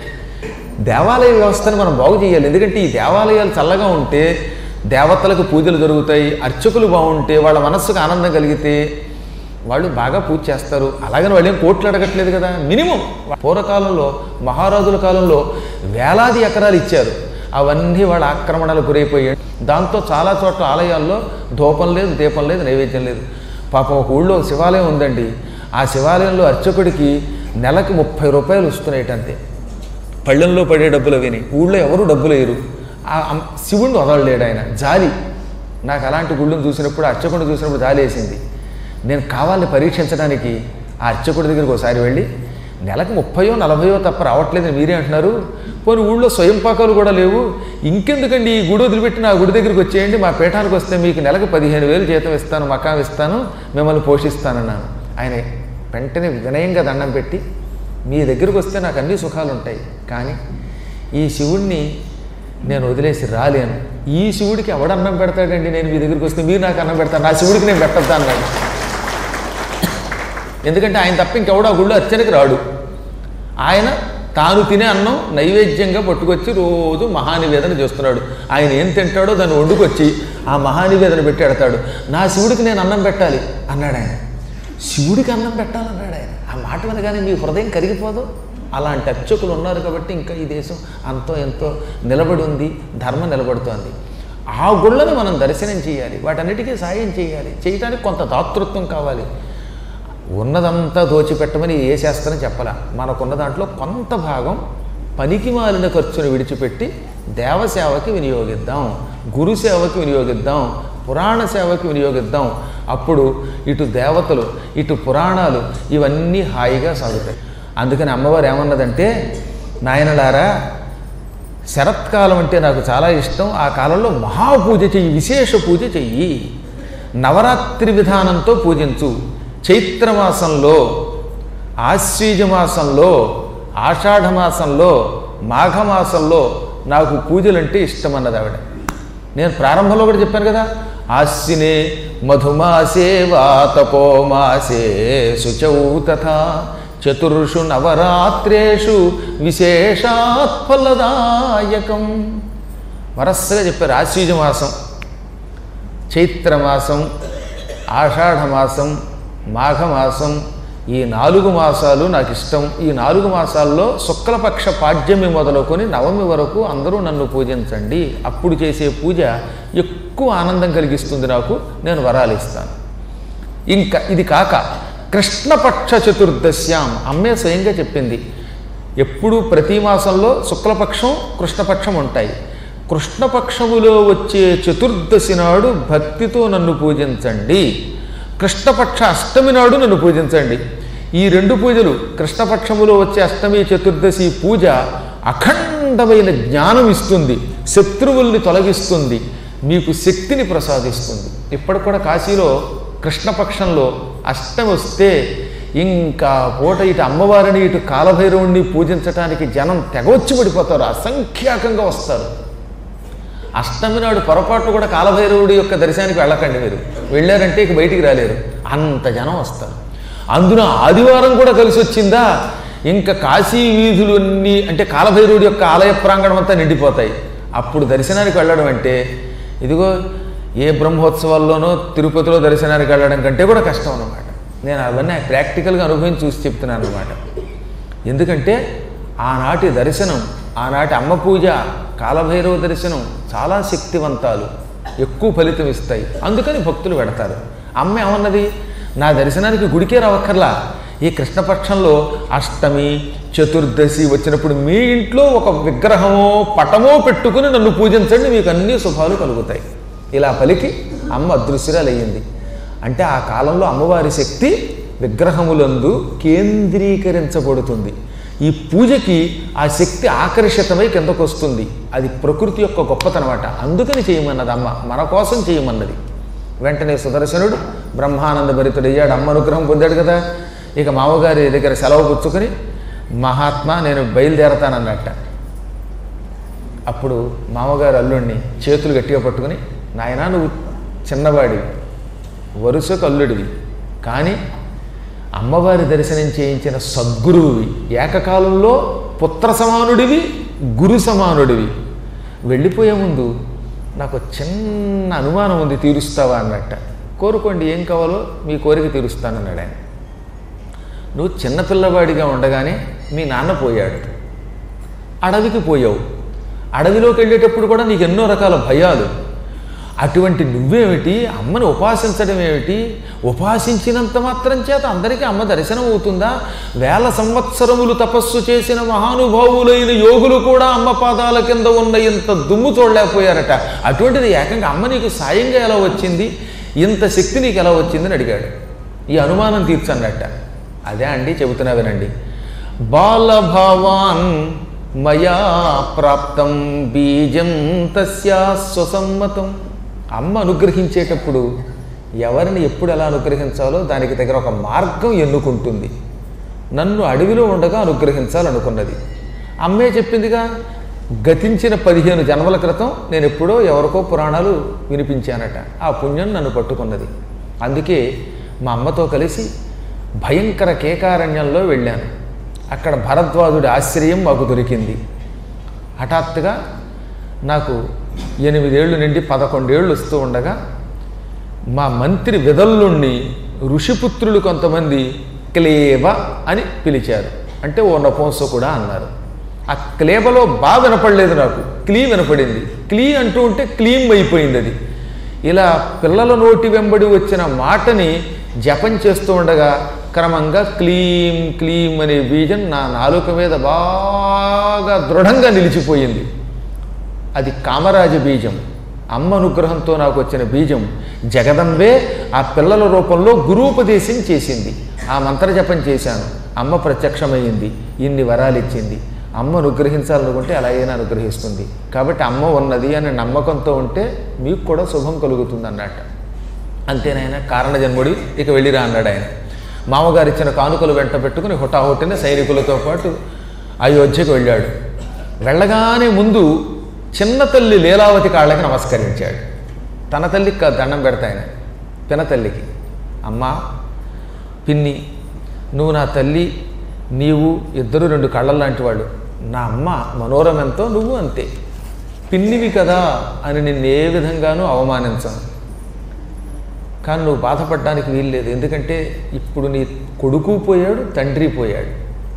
దేవాలయ వ్యవస్థను మనం బాగు చేయాలి ఎందుకంటే ఈ దేవాలయాలు చల్లగా ఉంటే దేవతలకు పూజలు జరుగుతాయి అర్చకులు బాగుంటే వాళ్ళ మనస్సుకు ఆనందం కలిగితే వాళ్ళు బాగా పూజ చేస్తారు అలాగని వాళ్ళు ఏం కోట్లు అడగట్లేదు కదా మినిమం పూర్వకాలంలో మహారాజుల కాలంలో వేలాది ఎకరాలు ఇచ్చారు అవన్నీ వాళ్ళ ఆక్రమణలకు గురైపోయాయి దాంతో చాలా చోట్ల ఆలయాల్లో ధూపం లేదు దీపం లేదు నైవేద్యం లేదు పాపం ఒక ఊళ్ళో ఒక శివాలయం ఉందండి ఆ శివాలయంలో అర్చకుడికి నెలకి ముప్పై రూపాయలు వస్తున్నాయిటంతే పళ్ళెంలో పడే డబ్బులు విని ఊళ్ళో ఎవరు డబ్బులు వేయరు ఆ అమ్- శివుణ్ణి వదలలేడు ఆయన జాలి నాకు అలాంటి గుళ్ళను చూసినప్పుడు అర్చకుడిని చూసినప్పుడు జాలి వేసింది నేను కావాలని పరీక్షించడానికి ఆ అర్చకుడి దగ్గరికి ఒకసారి వెళ్ళి నెలకు ముప్పయో నలభయో తప్ప రావట్లేదని మీరే అంటున్నారు పోనీ ఊళ్ళో స్వయం పాకాలు కూడా లేవు ఇంకెందుకండి ఈ గుడి వదిలిపెట్టి నా గుడి దగ్గరికి వచ్చేయండి మా పీఠానికి వస్తే మీకు నెలకు పదిహేను వేలు జీతం ఇస్తాను మకాం ఇస్తాను మిమ్మల్ని పోషిస్తానన్నాను ఆయన వెంటనే వినయంగా దండం పెట్టి మీ దగ్గరికి వస్తే నాకు అన్ని సుఖాలు ఉంటాయి కానీ ఈ శివుణ్ణి నేను వదిలేసి రాలేను ఈ శివుడికి ఎవడు అన్నం పెడతాడండి నేను మీ దగ్గరికి వస్తే మీరు నాకు అన్నం పెడతాను నా శివుడికి నేను పెట్టద్దా అన్నాడు ఎందుకంటే ఆయన తప్ప ఇంకెవడో ఆ గుళ్ళు అర్చనకి రాడు ఆయన తాను తినే అన్నం నైవేద్యంగా పట్టుకొచ్చి రోజు మహానివేదన చేస్తున్నాడు ఆయన ఏం తింటాడో దాన్ని వండుకొచ్చి ఆ మహానివేదన పెట్టి ఎడతాడు నా శివుడికి నేను అన్నం పెట్టాలి అన్నాడు ఆయన శివుడికి అన్నం పెట్టాలన్నాడు ఆయన ఆ మాట వినగానే మీ హృదయం కరిగిపోదు అలాంటి అర్చకులు ఉన్నారు కాబట్టి ఇంకా ఈ దేశం అంతో ఎంతో నిలబడి ఉంది ధర్మం నిలబడుతోంది ఆ గుళ్ళను మనం దర్శనం చేయాలి వాటన్నిటికీ సాయం చేయాలి చేయటానికి కొంత దాతృత్వం కావాలి ఉన్నదంతా దోచిపెట్టమని ఏ శాస్త్రం చెప్పలా మనకున్న దాంట్లో కొంత భాగం పనికి మాలిన ఖర్చును విడిచిపెట్టి దేవసేవకి వినియోగిద్దాం గురు సేవకి వినియోగిద్దాం పురాణ సేవకి వినియోగిద్దాం అప్పుడు ఇటు దేవతలు ఇటు పురాణాలు ఇవన్నీ హాయిగా సాగుతాయి అందుకని అమ్మవారు ఏమన్నదంటే నాయనలారా శరత్కాలం అంటే నాకు చాలా ఇష్టం ఆ కాలంలో మహాపూజ చెయ్యి విశేష పూజ చెయ్యి నవరాత్రి విధానంతో పూజించు చైత్రమాసంలో ఆశ్వీజ మాసంలో ఆషాఢ మాసంలో మాఘమాసంలో నాకు పూజలంటే ఇష్టం అన్నది ఆవిడ నేను ప్రారంభంలో కూడా చెప్పాను కదా ఆశ్వినే మధుమాసే వాతపోమాసే శుచౌ తథా చతుర్షు నవరాత్రేషు విశేషాత్ ఫలదాయకం వరసగా చెప్పారు ఆశ్వీజ మాసం చైత్రమాసం ఆషాఢమాసం మాఘమాసం ఈ నాలుగు మాసాలు నాకు ఇష్టం ఈ నాలుగు మాసాల్లో శుక్లపక్ష పాడ్యమి మొదలుకొని నవమి వరకు అందరూ నన్ను పూజించండి అప్పుడు చేసే పూజ ఎక్కువ ఆనందం కలిగిస్తుంది నాకు నేను వరాలు ఇస్తాను ఇంకా ఇది కాక కృష్ణపక్ష చతుర్దశ్యాం అమ్మే స్వయంగా చెప్పింది ఎప్పుడు ప్రతి మాసంలో శుక్లపక్షం కృష్ణపక్షం ఉంటాయి కృష్ణపక్షములో వచ్చే చతుర్దశి నాడు భక్తితో నన్ను పూజించండి కృష్ణపక్ష అష్టమి నాడు నన్ను పూజించండి ఈ రెండు పూజలు కృష్ణపక్షములో వచ్చే అష్టమి చతుర్దశి పూజ అఖండమైన జ్ఞానం ఇస్తుంది శత్రువుల్ని తొలగిస్తుంది మీకు శక్తిని ప్రసాదిస్తుంది ఇప్పటికి కూడా కాశీలో కృష్ణపక్షంలో అష్టమి వస్తే ఇంకా పూట ఇటు అమ్మవారిని ఇటు కాలభైరవుణ్ణి పూజించటానికి జనం తెగవచ్చి పడిపోతారు అసంఖ్యాకంగా వస్తారు అష్టమి నాడు పొరపాటు కూడా కాలభైరవుడి యొక్క దర్శనానికి వెళ్ళకండి మీరు వెళ్ళారంటే ఇక బయటికి రాలేరు అంత జనం వస్తారు అందున ఆదివారం కూడా కలిసి వచ్చిందా ఇంకా కాశీ వీధులు అన్నీ అంటే కాలభైరవుడి యొక్క ఆలయ ప్రాంగణం అంతా నిండిపోతాయి అప్పుడు దర్శనానికి వెళ్ళడం అంటే ఇదిగో ఏ బ్రహ్మోత్సవాల్లోనో తిరుపతిలో దర్శనానికి వెళ్ళడం కంటే కూడా కష్టం అన్నమాట నేను అవన్నీ ప్రాక్టికల్గా అనుభవించి చూసి చెప్తున్నాను అనమాట ఎందుకంటే ఆనాటి దర్శనం ఆనాటి అమ్మ పూజ కాలభైరవ దర్శనం చాలా శక్తివంతాలు ఎక్కువ ఫలితం ఇస్తాయి అందుకని భక్తులు పెడతారు అమ్మ ఏమన్నది నా దర్శనానికి గుడికే రావక్కర్లా ఈ కృష్ణపక్షంలో అష్టమి చతుర్దశి వచ్చినప్పుడు మీ ఇంట్లో ఒక విగ్రహమో పటమో పెట్టుకుని నన్ను పూజించండి మీకు అన్ని శుభాలు కలుగుతాయి ఇలా పలికి అమ్మ అదృశ్యరాలయ్యింది అంటే ఆ కాలంలో అమ్మవారి శక్తి విగ్రహములందు కేంద్రీకరించబడుతుంది ఈ పూజకి ఆ శక్తి ఆకర్షితమై కిందకు వస్తుంది అది ప్రకృతి యొక్క గొప్పతనమాట అందుకని చేయమన్నది అమ్మ మన కోసం చేయమన్నది వెంటనే సుదర్శనుడు బ్రహ్మానంద భరితుడయ్యాడు అమ్మ అనుగ్రహం పొందాడు కదా ఇక మామగారి దగ్గర సెలవు పుచ్చుకొని మహాత్మా నేను బయలుదేరతానన్నట్ట అప్పుడు మామగారు అల్లుడిని చేతులు గట్టిగా పట్టుకుని నాయనా నువ్వు చిన్నవాడివి వరుసకు అల్లుడివి కానీ అమ్మవారి దర్శనం చేయించిన సద్గురువువి ఏకకాలంలో పుత్ర సమానుడివి గురు సమానుడివి వెళ్ళిపోయే ముందు నాకు చిన్న అనుమానం ఉంది తీరుస్తావా అన్నట్ట కోరుకోండి ఏం కావాలో మీ కోరిక తీరుస్తానన్నాడు ఆయన నువ్వు చిన్నపిల్లవాడిగా ఉండగానే మీ నాన్న పోయాడు అడవికి పోయావు అడవిలోకి వెళ్ళేటప్పుడు కూడా నీకు ఎన్నో రకాల భయాలు అటువంటి నువ్వేమిటి అమ్మని ఉపాసించడం ఏమిటి ఉపాసించినంత మాత్రం చేత అందరికీ అమ్మ దర్శనం అవుతుందా వేల సంవత్సరములు తపస్సు చేసిన మహానుభావులైన యోగులు కూడా అమ్మ పాదాల కింద ఉన్న ఇంత దుమ్ము చూడలేకపోయారట అటువంటిది ఏకంగా అమ్మ నీకు సాయంగా ఎలా వచ్చింది ఇంత శక్తి నీకు ఎలా వచ్చిందని అడిగాడు ఈ అనుమానం తీర్చన్నట్ట అదే అండి చెబుతున్నా వినండి బాలభావాన్ మయా ప్రాప్తం బీజం తస్యా స్వసమ్మతం అమ్మ అనుగ్రహించేటప్పుడు ఎవరిని ఎప్పుడు ఎలా అనుగ్రహించాలో దానికి దగ్గర ఒక మార్గం ఎన్నుకుంటుంది నన్ను అడవిలో ఉండగా అనుగ్రహించాలనుకున్నది అమ్మే చెప్పిందిగా గతించిన పదిహేను జన్మల క్రితం నేను ఎప్పుడో ఎవరికో పురాణాలు వినిపించానట ఆ పుణ్యం నన్ను పట్టుకున్నది అందుకే మా అమ్మతో కలిసి భయంకర కేకారణ్యంలో వెళ్ళాను అక్కడ భరద్వాజుడి ఆశ్రయం మాకు దొరికింది హఠాత్తుగా నాకు ఎనిమిదేళ్ళు నుండి పదకొండేళ్ళు వస్తూ ఉండగా మా మంత్రి విదల్లుణ్ణి ఋషిపుత్రులు కొంతమంది క్లేబ అని పిలిచారు అంటే ఓ నపుంసకుడా అన్నారు ఆ క్లేబలో బాగా వినపడలేదు నాకు క్లీ వినపడింది క్లీ అంటూ ఉంటే క్లీం అయిపోయింది అది ఇలా పిల్లల నోటి వెంబడి వచ్చిన మాటని జపం చేస్తూ ఉండగా క్రమంగా క్లీం క్లీం అనే బీజం నా నాలుక మీద బాగా దృఢంగా నిలిచిపోయింది అది కామరాజ బీజం అమ్మ అనుగ్రహంతో నాకు వచ్చిన బీజం జగదంబే ఆ పిల్లల రూపంలో గురూపదేశం చేసింది ఆ మంత్రజపం చేశాను అమ్మ ప్రత్యక్షమయ్యింది ఇన్ని వరాలు ఇచ్చింది అమ్మ అనుగ్రహించాలనుకుంటే అలాగైనా అనుగ్రహిస్తుంది కాబట్టి అమ్మ ఉన్నది అనే నమ్మకంతో ఉంటే మీకు కూడా శుభం కలుగుతుంది అన్నట్ట అంతేనాయన కారణ జన్ముడి ఇక వెళ్ళిరా అన్నాడు ఆయన మామగారు ఇచ్చిన కానుకలు వెంట పెట్టుకుని హుటాహుటిన సైనికులతో పాటు అయోధ్యకు వెళ్ళాడు వెళ్ళగానే ముందు చిన్న తల్లి లీలావతి కాళ్ళకి నమస్కరించాడు తన తల్లికి కాదు దండం పెడతా ఆయన పిన తల్లికి అమ్మా పిన్ని నువ్వు నా తల్లి నీవు ఇద్దరు రెండు కళ్ళ లాంటి వాళ్ళు నా అమ్మ మనోరమ ఎంతో నువ్వు అంతే పిన్నివి కదా అని నిన్ను ఏ విధంగానూ అవమానించను కానీ నువ్వు బాధపడడానికి వీల్లేదు ఎందుకంటే ఇప్పుడు నీ కొడుకు పోయాడు తండ్రి పోయాడు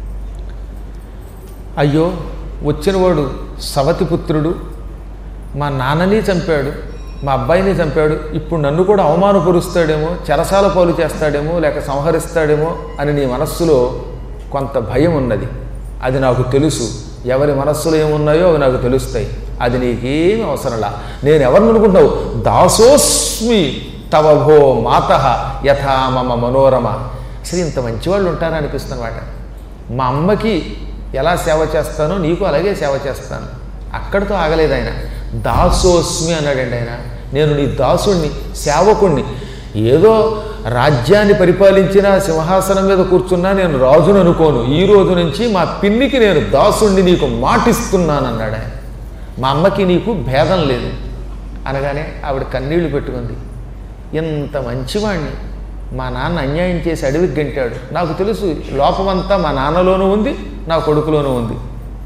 అయ్యో వచ్చినవాడు సవతి పుత్రుడు మా నాన్నని చంపాడు మా అబ్బాయిని చంపాడు ఇప్పుడు నన్ను కూడా అవమానపరుస్తాడేమో చెరసాల పాలు చేస్తాడేమో లేక సంహరిస్తాడేమో అని నీ మనస్సులో కొంత భయం ఉన్నది అది నాకు తెలుసు ఎవరి మనస్సులో ఏమున్నాయో అవి నాకు తెలుస్తాయి అది నీకేం అవసరంలా నేను ఎవరిని అనుకుంటావు దాసోస్మి తవ భో మాత యథా మమ మనోరమ అసలు ఇంత మంచివాళ్ళు ఉంటారా అనిపిస్తున్నమాట మా అమ్మకి ఎలా సేవ చేస్తానో నీకు అలాగే సేవ చేస్తాను అక్కడితో ఆగలేదు ఆయన దాసోస్మి అన్నాడండి ఆయన నేను నీ దాసుణ్ణి సేవకుణ్ణి ఏదో రాజ్యాన్ని పరిపాలించిన సింహాసనం మీద కూర్చున్నా నేను రాజును అనుకోను ఈ రోజు నుంచి మా పిన్నికి నేను దాసుణ్ణి నీకు మాటిస్తున్నాను అన్నాడు ఆయన మా అమ్మకి నీకు భేదం లేదు అనగానే ఆవిడ కన్నీళ్లు పెట్టుకుంది ఇంత మంచివాణ్ణి మా నాన్న అన్యాయం చేసి అడవికి గంటాడు నాకు తెలుసు లోపమంతా మా నాన్నలోనూ ఉంది నా కొడుకులోనూ ఉంది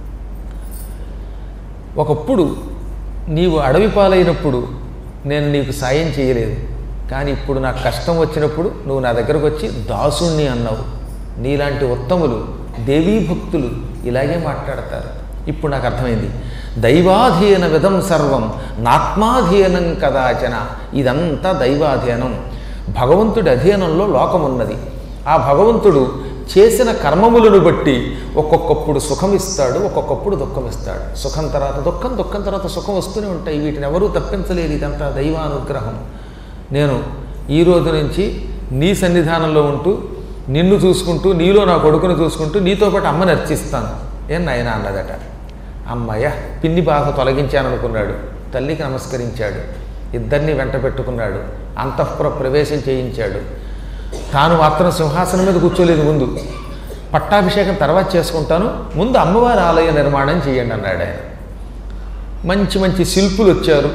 ఒకప్పుడు నీవు అడవి పాలైనప్పుడు నేను నీకు సాయం చేయలేదు కానీ ఇప్పుడు నాకు కష్టం వచ్చినప్పుడు నువ్వు నా దగ్గరకు వచ్చి దాసుణ్ణి అన్నావు నీలాంటి ఉత్తములు దేవీ భక్తులు ఇలాగే మాట్లాడతారు ఇప్పుడు నాకు అర్థమైంది దైవాధీన విధం సర్వం నాత్మాధీనం కదాచన ఇదంతా దైవాధీనం భగవంతుడి అధీనంలో లోకం ఉన్నది ఆ భగవంతుడు చేసిన కర్మములను బట్టి ఒక్కొక్కప్పుడు సుఖం ఇస్తాడు ఒక్కొక్కప్పుడు దుఃఖం ఇస్తాడు సుఖం తర్వాత దుఃఖం దుఃఖం తర్వాత సుఖం వస్తూనే ఉంటాయి వీటిని ఎవరూ తప్పించలేరు ఇదంతా దైవానుగ్రహం నేను ఈ రోజు నుంచి నీ సన్నిధానంలో ఉంటూ నిన్ను చూసుకుంటూ నీలో నా కొడుకును చూసుకుంటూ నీతో పాటు అమ్మని అర్చిస్తాను ఏం నాయన అన్నదట అమ్మయ్య పిన్ని బాధ తొలగించాననుకున్నాడు తల్లికి నమస్కరించాడు ఇద్దరిని వెంట పెట్టుకున్నాడు అంతఃపుర ప్రవేశం చేయించాడు తాను మాత్రం సింహాసనం మీద కూర్చోలేదు ముందు పట్టాభిషేకం తర్వాత చేసుకుంటాను ముందు అమ్మవారి ఆలయ నిర్మాణం చేయండి అన్నాడు ఆయన మంచి మంచి శిల్పులు వచ్చారు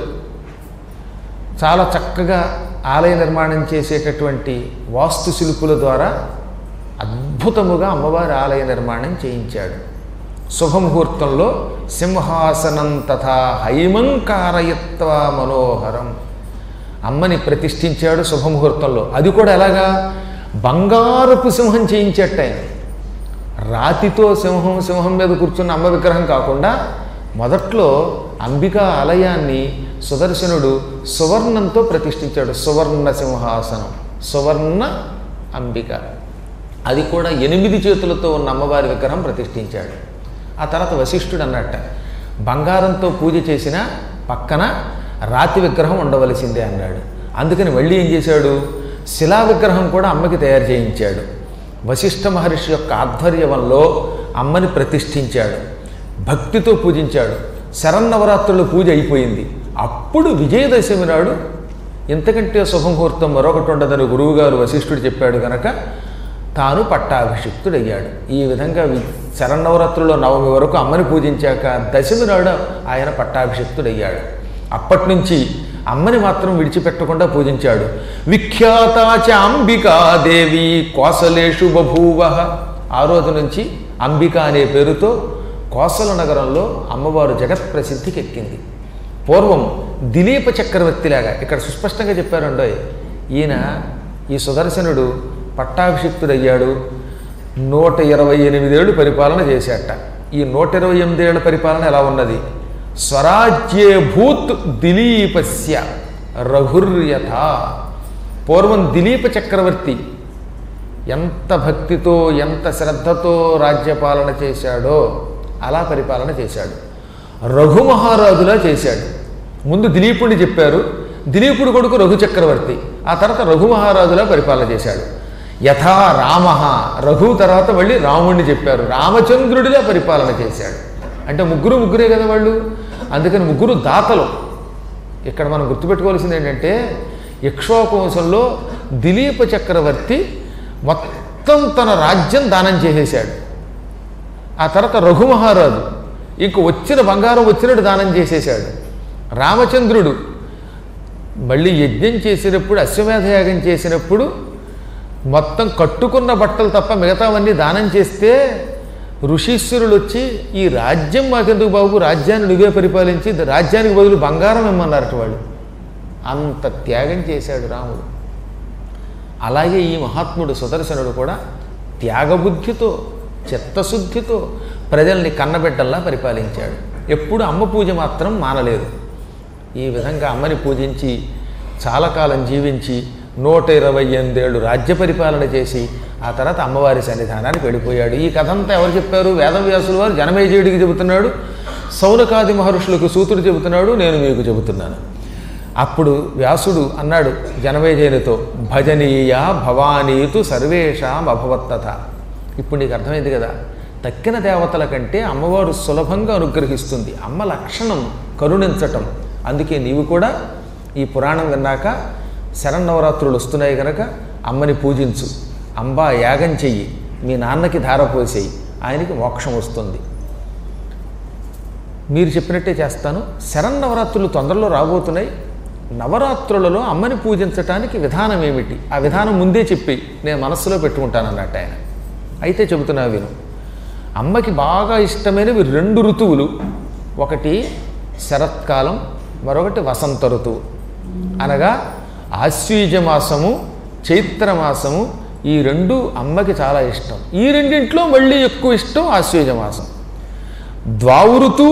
చాలా చక్కగా ఆలయ నిర్మాణం చేసేటటువంటి వాస్తు శిల్పుల ద్వారా అద్భుతముగా అమ్మవారి ఆలయ నిర్మాణం చేయించాడు శుభముహూర్తంలో సింహాసనం తథా హైమంకారయత్వ మనోహరం అమ్మని ప్రతిష్ఠించాడు శుభముహూర్తంలో అది కూడా ఎలాగా బంగారపు సింహం చేయించట ఆయన రాతితో సింహం సింహం మీద కూర్చున్న అమ్మ విగ్రహం కాకుండా మొదట్లో అంబికా ఆలయాన్ని సుదర్శనుడు సువర్ణంతో ప్రతిష్ఠించాడు సువర్ణ సింహాసనం సువర్ణ అంబిక అది కూడా ఎనిమిది చేతులతో ఉన్న అమ్మవారి విగ్రహం ప్రతిష్ఠించాడు ఆ తర్వాత వశిష్ఠుడు అన్నట్ట బంగారంతో పూజ చేసిన పక్కన రాతి విగ్రహం ఉండవలసిందే అన్నాడు అందుకని మళ్ళీ ఏం చేశాడు శిలా విగ్రహం కూడా అమ్మకి తయారు చేయించాడు వశిష్ఠ మహర్షి యొక్క ఆధ్వర్యంలో అమ్మని ప్రతిష్ఠించాడు భక్తితో పూజించాడు శరన్నవరాత్రుల పూజ అయిపోయింది అప్పుడు విజయదశమి నాడు ఇంతకంటే శుభముహూర్తం మరొకటి ఉండదని గురువుగారు వశిష్ఠుడు చెప్పాడు గనక తాను పట్టాభిషిక్తుడయ్యాడు ఈ విధంగా వి- శరన్నవరాత్రుల్లో నవమి వరకు అమ్మని పూజించాక దశమి నాడు ఆయన పట్టాభిషిక్తుడయ్యాడు అప్పటి నుంచి అమ్మని మాత్రం విడిచిపెట్టకుండా పూజించాడు విఖ్యాతాచ అంబికాదేవి కోసలేషు బభూవ ఆ రోజు నుంచి అంబిక అనే పేరుతో కోసల నగరంలో అమ్మవారు జగత్ ప్రసిద్ధికి ఎక్కింది పూర్వం దిలీప చక్రవర్తిలాగా ఇక్కడ సుస్పష్టంగా చెప్పారండో ఈయన ఈ సుదర్శనుడు పట్టాభిషిక్తుడయ్యాడు నూట ఇరవై ఎనిమిదేళ్ళు పరిపాలన చేశాట ఈ నూట ఇరవై ఎనిమిదేళ్ల పరిపాలన ఎలా ఉన్నది స్వరాజ్యే భూత్ దిలీపస్య రఘుర్యథ పూర్వం దిలీప చక్రవర్తి ఎంత భక్తితో ఎంత శ్రద్ధతో రాజ్యపాలన చేశాడో అలా పరిపాలన చేశాడు రఘు మహారాజులా చేశాడు ముందు దిలీపుడిని చెప్పారు దిలీపుడు కొడుకు రఘు చక్రవర్తి ఆ తర్వాత రఘు మహారాజులా పరిపాలన చేశాడు యథా రామ రఘు తర్వాత మళ్ళీ రాముడిని చెప్పారు రామచంద్రుడిలా పరిపాలన చేశాడు అంటే ముగ్గురు ముగ్గురే కదా వాళ్ళు అందుకని ముగ్గురు దాతలు ఇక్కడ మనం గుర్తుపెట్టుకోవాల్సింది ఏంటంటే ఇక్ష్వాకు వంశంలో దిలీప చక్రవర్తి మొత్తం తన రాజ్యం దానం చేసేశాడు ఆ తర్వాత రఘు మహారాజు ఇంక వచ్చిన బంగారం వచ్చినట్టు దానం చేసేశాడు రామచంద్రుడు మళ్ళీ యజ్ఞం చేసినప్పుడు అశ్వమేధ యాగం చేసినప్పుడు మొత్తం కట్టుకున్న బట్టలు తప్ప మిగతావన్నీ దానం చేస్తే ఋషీశ్వరులు వచ్చి ఈ రాజ్యం మాకెందుకు బాబు రాజ్యాన్ని నువ్వే పరిపాలించి రాజ్యానికి బదులు బంగారం ఇమ్మన్నారట వాళ్ళు అంత త్యాగం చేశాడు రాముడు అలాగే ఈ మహాత్ముడు సుదర్శనుడు కూడా త్యాగబుద్ధితో చిత్తశుద్ధితో ప్రజల్ని కన్నబిడ్డల్లా పరిపాలించాడు ఎప్పుడు అమ్మ పూజ మాత్రం మానలేదు ఈ విధంగా అమ్మని పూజించి చాలా కాలం జీవించి నూట ఇరవై ఎనిమిదేళ్ళు రాజ్య పరిపాలన చేసి ఆ తర్వాత అమ్మవారి సన్నిధానానికి వెళ్ళిపోయాడు ఈ కథ అంతా ఎవరు చెప్పారు వేదవ్యాసుల వారు జనమేజయుడికి చెబుతున్నాడు సౌనకాది మహర్షులకు సూతుడు చెబుతున్నాడు నేను మీకు చెబుతున్నాను అప్పుడు వ్యాసుడు అన్నాడు జనమేజయునితో భజనీయ భవానీతు సర్వేషాం అభవత్తత ఇప్పుడు నీకు అర్థమైంది కదా తక్కిన దేవతల కంటే అమ్మవారు సులభంగా అనుగ్రహిస్తుంది అమ్మ లక్షణం కరుణించటం అందుకే నీవు కూడా ఈ పురాణం విన్నాక శరన్నవరాత్రులు వస్తున్నాయి కనుక అమ్మని పూజించు అంబా యాగం చెయ్యి మీ నాన్నకి ధార పోసేయి ఆయనకి మోక్షం వస్తుంది మీరు చెప్పినట్టే చేస్తాను శరన్నవరాత్రులు తొందరలో రాబోతున్నాయి నవరాత్రులలో అమ్మని పూజించటానికి విధానం ఏమిటి ఆ విధానం ముందే చెప్పి నేను మనస్సులో పెట్టుకుంటాను అన్నట్టు ఆయన అయితే చెబుతున్నా విను అమ్మకి బాగా ఇష్టమైనవి రెండు ఋతువులు ఒకటి శరత్కాలం మరొకటి వసంత ఋతువు అనగా ఆశ్వీజ మాసము చైత్రమాసము ఈ రెండు అమ్మకి చాలా ఇష్టం ఈ రెండింట్లో మళ్ళీ ఎక్కువ ఇష్టం ఆశ్వీజ మాసం ద్వావృతూ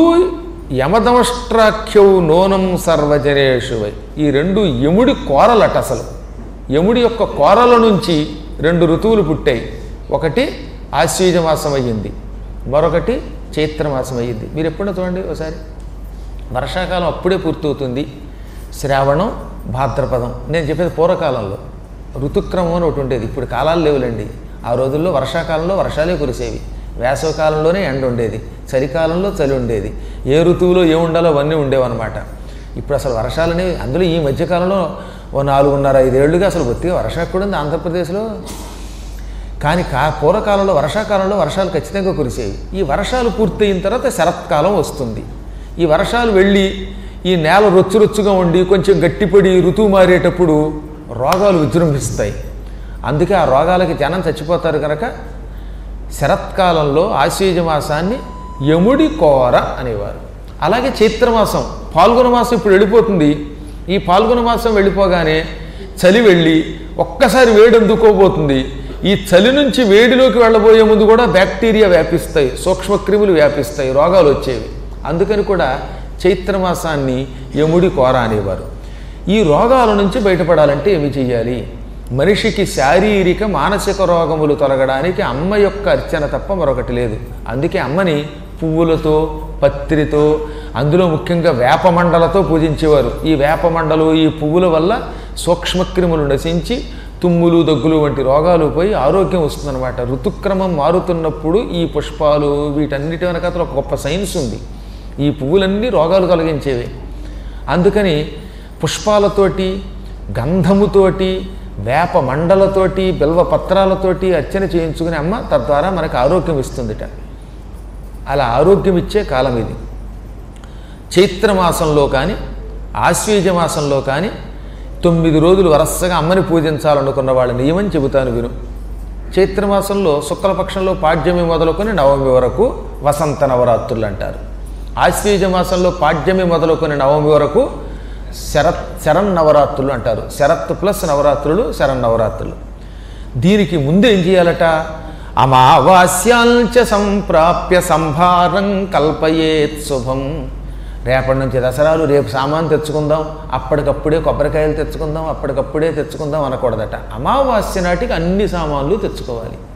యమదమష్ట్రాఖ్యౌ నోనం సర్వజనేషువై ఈ రెండు యముడి కోరలట అసలు యముడి యొక్క కోరల నుంచి రెండు ఋతువులు పుట్టాయి ఒకటి ఆశ్వీజ మాసం అయ్యింది మరొకటి చైత్రమాసం అయ్యింది మీరు ఎప్పుడో చూడండి ఒకసారి వర్షాకాలం అప్పుడే పూర్తవుతుంది శ్రావణం భాద్రపదం నేను చెప్పేది పూర్వకాలంలో ఋతుక్రమం అని ఒకటి ఉండేది ఇప్పుడు కాలాలు లేవులండి ఆ రోజుల్లో వర్షాకాలంలో వర్షాలే కురిసేవి వేసవకాలంలోనే ఎండ ఉండేది చలికాలంలో చలి ఉండేది ఏ ఋతువులో ఏ ఉండాలో అవన్నీ ఉండేవన్నమాట ఇప్పుడు అసలు వర్షాలని అందులో ఈ మధ్యకాలంలో ఓ నాలుగున్నర ఐదేళ్లుగా అసలు బొత్తిగా వర్షాలు కూడా ఉంది ఆంధ్రప్రదేశ్లో కానీ కా పూర్వకాలంలో వర్షాకాలంలో వర్షాలు ఖచ్చితంగా కురిసేవి ఈ వర్షాలు పూర్తయిన తర్వాత శరత్కాలం వస్తుంది ఈ వర్షాలు వెళ్ళి ఈ నేల రొచ్చు రొచ్చుగా ఉండి కొంచెం గట్టిపడి ఋతువు మారేటప్పుడు రోగాలు విజృంభిస్తాయి అందుకే ఆ రోగాలకి జనం చచ్చిపోతారు కనుక శరత్కాలంలో ఆశ్వీజ మాసాన్ని యముడి కోర అనేవారు అలాగే చైత్రమాసం పాల్గొన మాసం ఇప్పుడు వెళ్ళిపోతుంది ఈ పాల్గొన మాసం వెళ్ళిపోగానే చలి వెళ్ళి ఒక్కసారి వేడి అందుకోబోతుంది ఈ చలి నుంచి వేడిలోకి వెళ్ళబోయే ముందు కూడా బ్యాక్టీరియా వ్యాపిస్తాయి సూక్ష్మక్రిములు వ్యాపిస్తాయి రోగాలు వచ్చేవి అందుకని కూడా చైత్రమాసాన్ని యముడి కోర అనేవారు ఈ రోగాల నుంచి బయటపడాలంటే ఏమి చెయ్యాలి మనిషికి శారీరక మానసిక రోగములు తొలగడానికి అమ్మ యొక్క అర్చన తప్ప మరొకటి లేదు అందుకే అమ్మని పువ్వులతో పత్రితో అందులో ముఖ్యంగా వేపమండలతో పూజించేవారు ఈ వేపమండలు ఈ పువ్వుల వల్ల సూక్ష్మక్రిములు నశించి తుమ్ములు దగ్గులు వంటి రోగాలు పోయి ఆరోగ్యం వస్తుందన్నమాట ఋతుక్రమం మారుతున్నప్పుడు ఈ పుష్పాలు వీటన్నిటి వెనకాతల ఒక గొప్ప సైన్స్ ఉంది ఈ పువ్వులన్నీ రోగాలు కలిగించేవి అందుకని పుష్పాలతోటి గంధముతోటి వేప మండలతోటి బిల్వ పత్రాలతోటి అర్చన చేయించుకుని అమ్మ తద్వారా మనకు ఆరోగ్యం ఇస్తుందిట అలా ఆరోగ్యం ఇచ్చే కాలం ఇది చైత్రమాసంలో కానీ ఆశ్వీజ మాసంలో కానీ తొమ్మిది రోజులు వరసగా అమ్మని పూజించాలనుకున్న వాళ్ళ నియమం చెబుతాను విను చైత్రమాసంలో శుక్లపక్షంలో పాడ్యమి మొదలుకొని నవమి వరకు వసంత నవరాత్రులు అంటారు ఆశ్వీజ మాసంలో పాడ్యమి మొదలుకొని నవమి వరకు శరత్ శరణ్ నవరాత్రులు అంటారు శరత్ ప్లస్ నవరాత్రులు శరణ్ నవరాత్రులు దీనికి ముందు ఏం చేయాలట అమావాస్యాంచ సంప్రాప్య సంభారం కల్పయేత్ శుభం రేపటి నుంచి దసరాలు రేపు సామాన్ తెచ్చుకుందాం అప్పటికప్పుడే కొబ్బరికాయలు తెచ్చుకుందాం అప్పటికప్పుడే తెచ్చుకుందాం అనకూడదట అమావాస్య నాటికి అన్ని సామాన్లు తెచ్చుకోవాలి